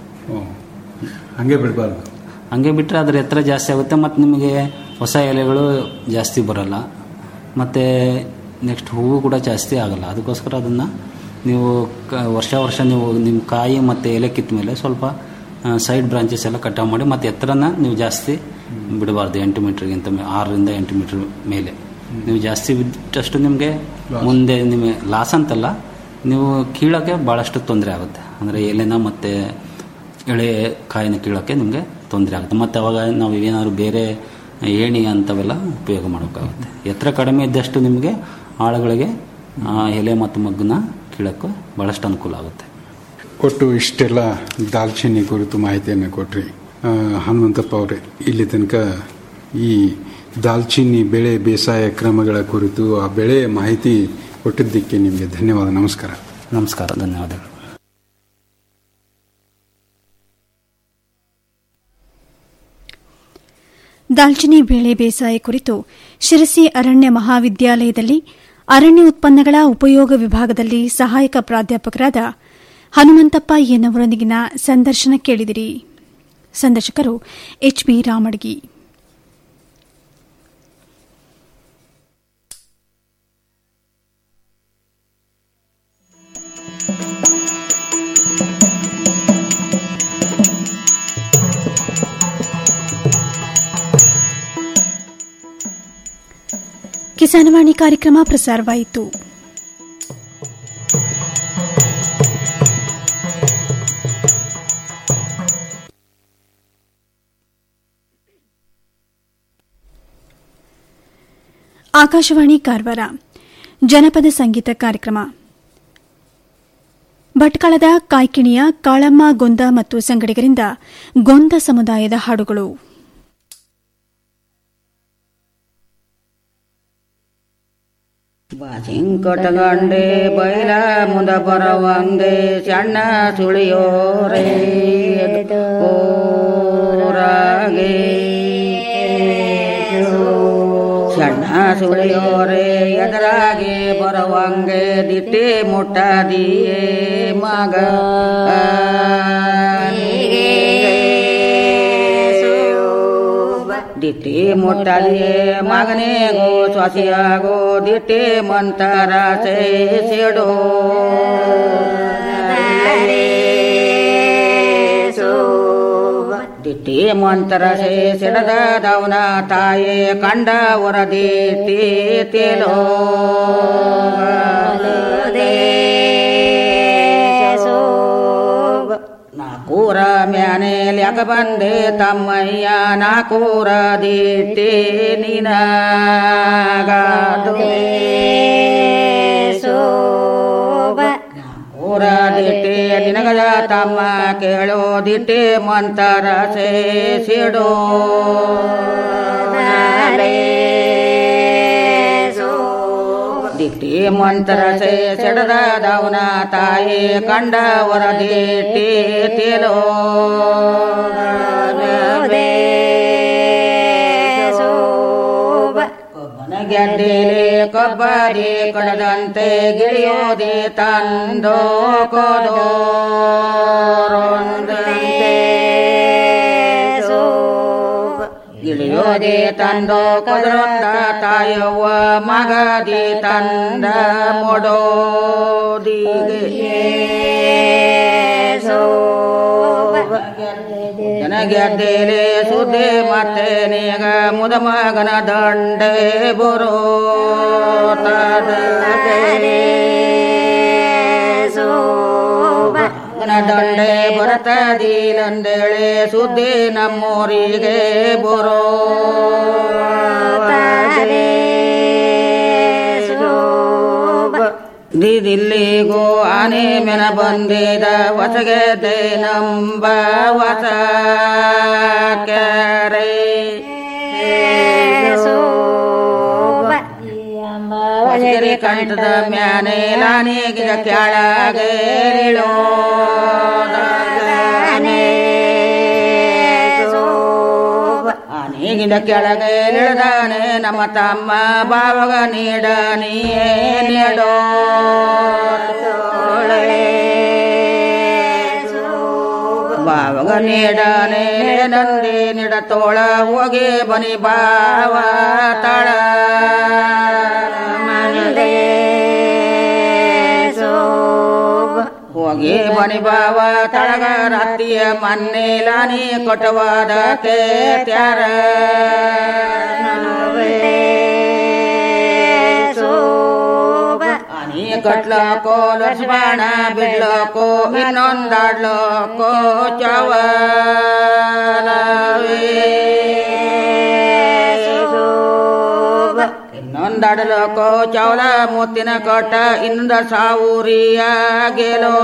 ಹಂಗೆ ಬಿಡಬಾರ್ದು ಹಂಗೆ ಬಿಟ್ಟರೆ ಅದ್ರ ಎತ್ತರ ಜಾಸ್ತಿ ಆಗುತ್ತೆ ಮತ್ತು ನಿಮಗೆ ಹೊಸ ಎಲೆಗಳು ಜಾಸ್ತಿ ಬರಲ್ಲ ಮತ್ತು ನೆಕ್ಸ್ಟ್ ಹೂವು ಕೂಡ ಜಾಸ್ತಿ ಆಗಲ್ಲ ಅದಕ್ಕೋಸ್ಕರ ಅದನ್ನು ನೀವು ಕ ವರ್ಷ ವರ್ಷ ನೀವು ನಿಮ್ಮ ಕಾಯಿ ಮತ್ತು ಎಲೆ ಕಿತ್ತ ಮೇಲೆ ಸ್ವಲ್ಪ ಸೈಡ್ ಬ್ರಾಂಚಸ್ ಎಲ್ಲ ಕಟಾವು ಮಾಡಿ ಮತ್ತು ಎತ್ತರನ ನೀವು ಜಾಸ್ತಿ ಬಿಡಬಾರ್ದು ಎಂಟು ಮೀಟ್ರಿಗಿಂತ ಮೇ ಆರರಿಂದ ಎಂಟು ಮೀಟ್ರ್ ಮೇಲೆ ನೀವು ಜಾಸ್ತಿ ಬಿಟ್ಟಷ್ಟು ನಿಮಗೆ ಮುಂದೆ ನಿಮಗೆ ಲಾಸ್ ಅಂತಲ್ಲ ನೀವು ಕೀಳೋಕ್ಕೆ ಭಾಳಷ್ಟು ತೊಂದರೆ ಆಗುತ್ತೆ ಅಂದರೆ ಎಲೆನ ಮತ್ತು ಎಳೆ ಕಾಯಿನ ಕೀಳೋಕ್ಕೆ ನಿಮಗೆ ತೊಂದರೆ ಆಗುತ್ತೆ ಮತ್ತು ಅವಾಗ ನಾವು ಏನಾದ್ರು ಬೇರೆ ಏಣಿ ಅಂಥವೆಲ್ಲ ಉಪಯೋಗ ಮಾಡೋಕ್ಕಾಗುತ್ತೆ ಎತ್ತರ ಕಡಿಮೆ ಇದ್ದಷ್ಟು ನಿಮಗೆ ಆಳುಗಳಿಗೆ ಆ ಎಲೆ ಮತ್ತು ಮಗ್ಗನ್ನ ಕೀಳೋಕ್ಕೂ ಭಾಳಷ್ಟು ಅನುಕೂಲ ಆಗುತ್ತೆ ಕೊಟ್ಟು ಇಷ್ಟೆಲ್ಲ ದಾಲ್ಚಿನ್ನಿ ಕುರಿತು ಮಾಹಿತಿಯನ್ನು ಕೊಟ್ರಿ ಆ, ಹನುಮಂತಪ್ಪ ಅವರೇ ಇಲ್ಲಿ ತನಕ ಈ ದಾಲ್ಚಿನ್ನಿ ಬೆಳೆ ಬೇಸಾಯ ಕ್ರಮಗಳ ಕುರಿತು ಆ ಬೆಳೆ ಮಾಹಿತಿ ಕೊಟ್ಟಿದ್ದಕ್ಕೆ ನಿಮಗೆ ಧನ್ಯವಾದ ನಮಸ್ಕಾರ ನಮಸ್ಕಾರ ಧನ್ಯವಾದಗಳು ದಾಲ್ಚಿನ್ನಿ ಬೆಳೆ ಬೇಸಾಯ ಕುರಿತು ಶಿರಸಿ ಅರಣ್ಯ ಮಹಾವಿದ್ಯಾಲಯದಲ್ಲಿ ಅರಣ್ಯ ಉತ್ಪನ್ನಗಳ ಉಪಯೋಗ ವಿಭಾಗದಲ್ಲಿ ಸಹಾಯಕ ಪ್ರಾಧ್ಯಾಪಕರಾದ ಹನುಮಂತಪ್ಪ ಎನ್ನವರೊಂದಿಗಿನ ಸಂದರ್ಶನ ಕೇಳಿದಿರಿ ಸಂದರ್ಶಕರು ಎಚ್ಬಿ ರಾಮಡ್ಗಿ ಕಿಸಾನವಾಣಿ ಕಾರ್ಯಕ್ರಮ ಪ್ರಸಾರವಾಯಿತು ಆಕಾಶವಾಣಿ ಕಾರವಾರ ಜನಪದ ಸಂಗೀತ ಕಾರ್ಯಕ್ರಮ ಭಟ್ಕಳದ ಕಾಯ್ಕಿಣಿಯ ಕಾಳಮ್ಮ ಗೊಂದ ಮತ್ತು ಸಂಗಡಿಗರಿಂದ ಗೊಂದ ಸಮುದಾಯದ ಹಾಡುಗಳು ಬಾಸಿಂಕೊಟಗಂಡೆ ಬೈಲ ಮುಂದ ಬರವಂದೆ ಸಣ್ಣ ಸುಳಿಯೋರೆ ಓರಾಗೆ ಸಣ್ಣ ಸುಳಿಯೋರೆ ಎದುರಾಗೆ ಬರವಂಗೆ ದಿಟ್ಟೆ ಮುಟ್ಟದಿಯೇ ಮಗ ದಿಟ್ಟಿ ಮುಟ್ಟಲಿಯೇ ಮಗನಿಗೋ ಸೊಸೆಯಾಗೋ ದಿಟ್ಟಿ ಮಂತರ ಸೇಡೋ ತಿಟ್ಟಿ ಮಂತರ ಸಿಡದ ದವನ ತಾಯೇ ಕಂಡ ವರದಿಟ್ಟಿ ತೇಲೋ ನಾಕೂರ ಮ್ಯಾನೇಲ್ ಯಾಕ ಬಂದೆ ತಮ್ಮಯ್ಯ ನಾಕೂರ ದಿಟ್ಟಿ ನಿನಗಾದು ಊರ ದಿಟ್ಟಿ ನಿನಗದ ತಮ್ಮ ಕೇಳೋ ದಿಟ್ಟಿ ಮಂತರ ಸಿಡೋ ದಿಟ್ಟಿ ಮಂತರ ಸೆಡದ ದವನ ತಾಯಿ ಕಂಡ ವರ ದಿಟ್ಟಿ ತೇಲೋ ಗೆಡ್ಡೆಲೆ ಕೊಬ್ಬರಿ ಕಡದಂತೆ ಗಿಳಿಯೋದೆ ತಂದೋ ಕೋದೋರೊಂದಂತೆ ಗಿಳಿಯೋದೆ ತಂದೋ ಕೊದರೊಂದ ತಾಯವ್ವ ಮಗದಿ ತಂದ ಮೊಡೋದಿಗೆ ಜನಗೆದ್ದೇಲೆ ಸುದ್ದಿ ಮತ್ತೆ ನೀಗ ಮುದ ಮಗನ ದಂಡೆ ಬರೋ ಮಗನ ದಂಡೆ ಬರತದಿಲಂದೇಳೆ ಸುದ್ದಿ ನಮ್ಮೂರಿಗೆ ಬರೋ ದಿಲ್ಲಿಗೂ ಆನೆ ಮೆನ ಬಂದಿದ ಹೊಸಗೆದೆ ನಂಬ ಹೊಸ ಕೆರೆ ಹೊಸಗೆರೆ ಕಂಠದ ಮ್ಯಾನೆ ಲಾನಿಗಿದ ಕೆಳಗೇರಿಳೋ ಆನೆಗಿದ ಕೆಳಗೆ ಇಳಿದಾನೆ ನಮ್ಮ ತಮ್ಮ ಬಾವಗ ನೀಡ ನೀಯೇ ನೀಡೋ ಬಾವಗ ನೀಡನೆ ನಂದಿ ನಿಡ ತೋಳ ಹೋಗಿ ಬನಿ ಬಾವ ತಳ ಹೋಗಿ ಬನಿ ಬಾವ ತಳಗ ರಾತ್ರಿಯ ಮನ್ನೆ ಲಾನಿ ಕೊಟ್ಟವಾದ ಕೇತ್ಯಾರ ಆನಿ ಕಟ್ಲಕೋ ಲಕ್ಷ್ಮಣ ಬಿಡ್ಲಕೋ ಇನ್ನೊಂದಾಡ್ಲಕೋ ಚವಲವೇ ಇನ್ನೊಂದಡಲಕೋ ಚೌಲ ಮುತ್ತಿನ ಕೊಟ್ಟ ಇನ್ನೊಂದ ಸಾವೂರಿಯ ಗೆಲೋ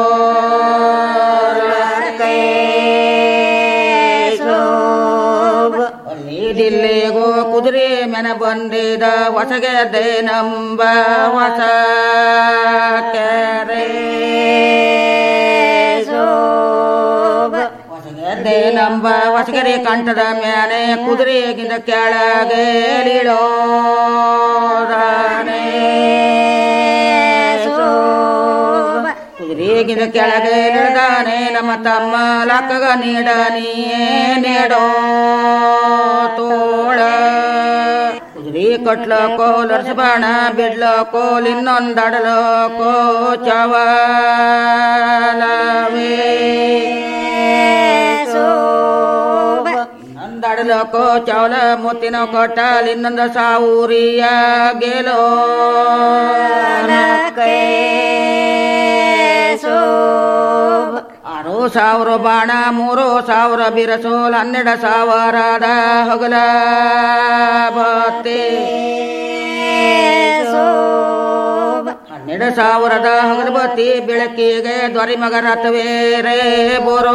ದಿಲ್ಲಿಗೂ ಕುದುರೆ ಮೆನ ಬಂದಿದ ಹೊಸಗೆದೆ ನಂಬ ಹೊಸ ಕೆರೆ ಹೊಸಗೆದ್ದೆ ನಂಬ ಹೊಸಗೆರೆ ಕಂಠದ ಮ್ಯಾನೆ ಕುದುರೆಗಿಂದ ಕೆಳಗೇಳಿಳೋ ಕುದುರೆಗಿಂದ ಕೆಳಗೆ ಇಳಿದಾನೆ ನಮ್ಮ ತಮ್ಮ ಲಕ್ಕಗ ನೀಡ ನೀಯೇ ನೀಡೋ ತೋಳ ಕುದುರೆ ಕಟ್ಲಕೋ ಲರ್ಸಬಾಣ ಬಿಡ್ಲಕೋ ಇನ್ನೊಂದಡಲಕೋ ಚವಲವೇ ಇನ್ನೊಂದಡಲಕೋ ಚವಲ ಮುತ್ತಿನ ಕೊಟ್ಟಲ್ ಇನ್ನೊಂದು ಸಾವೂರಿಯ ಗೆಲೋ ಆರು ಸಾವಿರ ಬಾಣ ಮೂರು ಸಾವಿರ ಬಿರಸೋಲ್ ಹನ್ನೆರಡು ಸಾವಿರದ ಹೊಗಲ ಬತ್ತೆ ಹನ್ನೆರಡು ಸಾವಿರದ ಹೊಗಲ ಬತ್ತಿ ಬೆಳಕಿಗೆ ದ್ವರಿ ಮಗ ರಥವೇರೇ ಬರೋ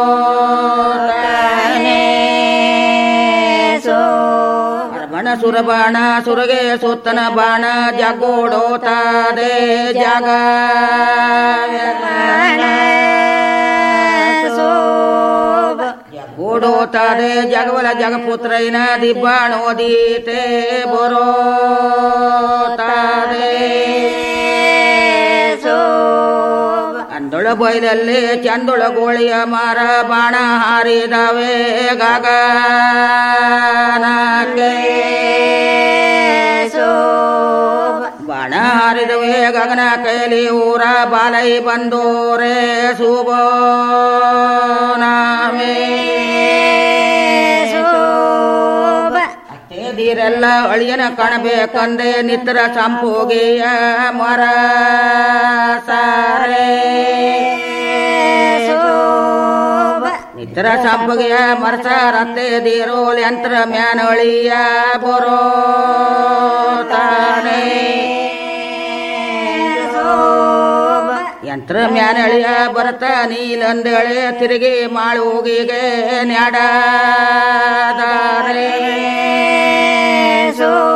ಅರಬಣ ಸುರಬಾಣ ಸುರಗೆ ಸುತ್ತನ ಬಾಣ ಜಗೋಡೋತಾದೆ ಜಗ ಓಡೋತಾರೆ ಜಗವಲ ಜಗಪುತ್ರೈನ ದಿಬ್ಬಾಣೋದೀತೆ ಬರೋತಾರೆ ಅಂದೊಳ ಬೈಲಲ್ಲಿ ಚಂದೊಳ ಗೋಳಿಯ ಮಾರ ಬಾಣ ಹಾರಿದವೆ ಗಗನಕ್ಕೆ ಬಾಣ ಹಾರಿದವೆ ಗಗನ ಕೈಲಿ ಊರ ಬಾಲೈ ಬಂದೋರೆ ಸುಬೋ ನಾಮೇ ಈರೆಲ್ಲ ಅಳಿಯನ ಕಾಣಬೇಕಂದೆ ನಿತ್ರ ಸಂಪೋಗಿಯ ಮರ ಸಾರೆ ನಿತ್ರ ಸಂಪಗಿಯ ಮರಸ ರತ್ತೆ ದೀರೋಲ್ ಯಂತ್ರ ಮ್ಯಾನಳಿಯ ಬರೋ ತಾನೆ ಯಂತ್ರ ಮ್ಯಾನಳಿಯ ಬರತ ನೀಲಂದಳೆ ತಿರುಗಿ ಮಾಳುಗಿಗೆ ನ್ಯಾಡಾದಾರೆ ಸೋ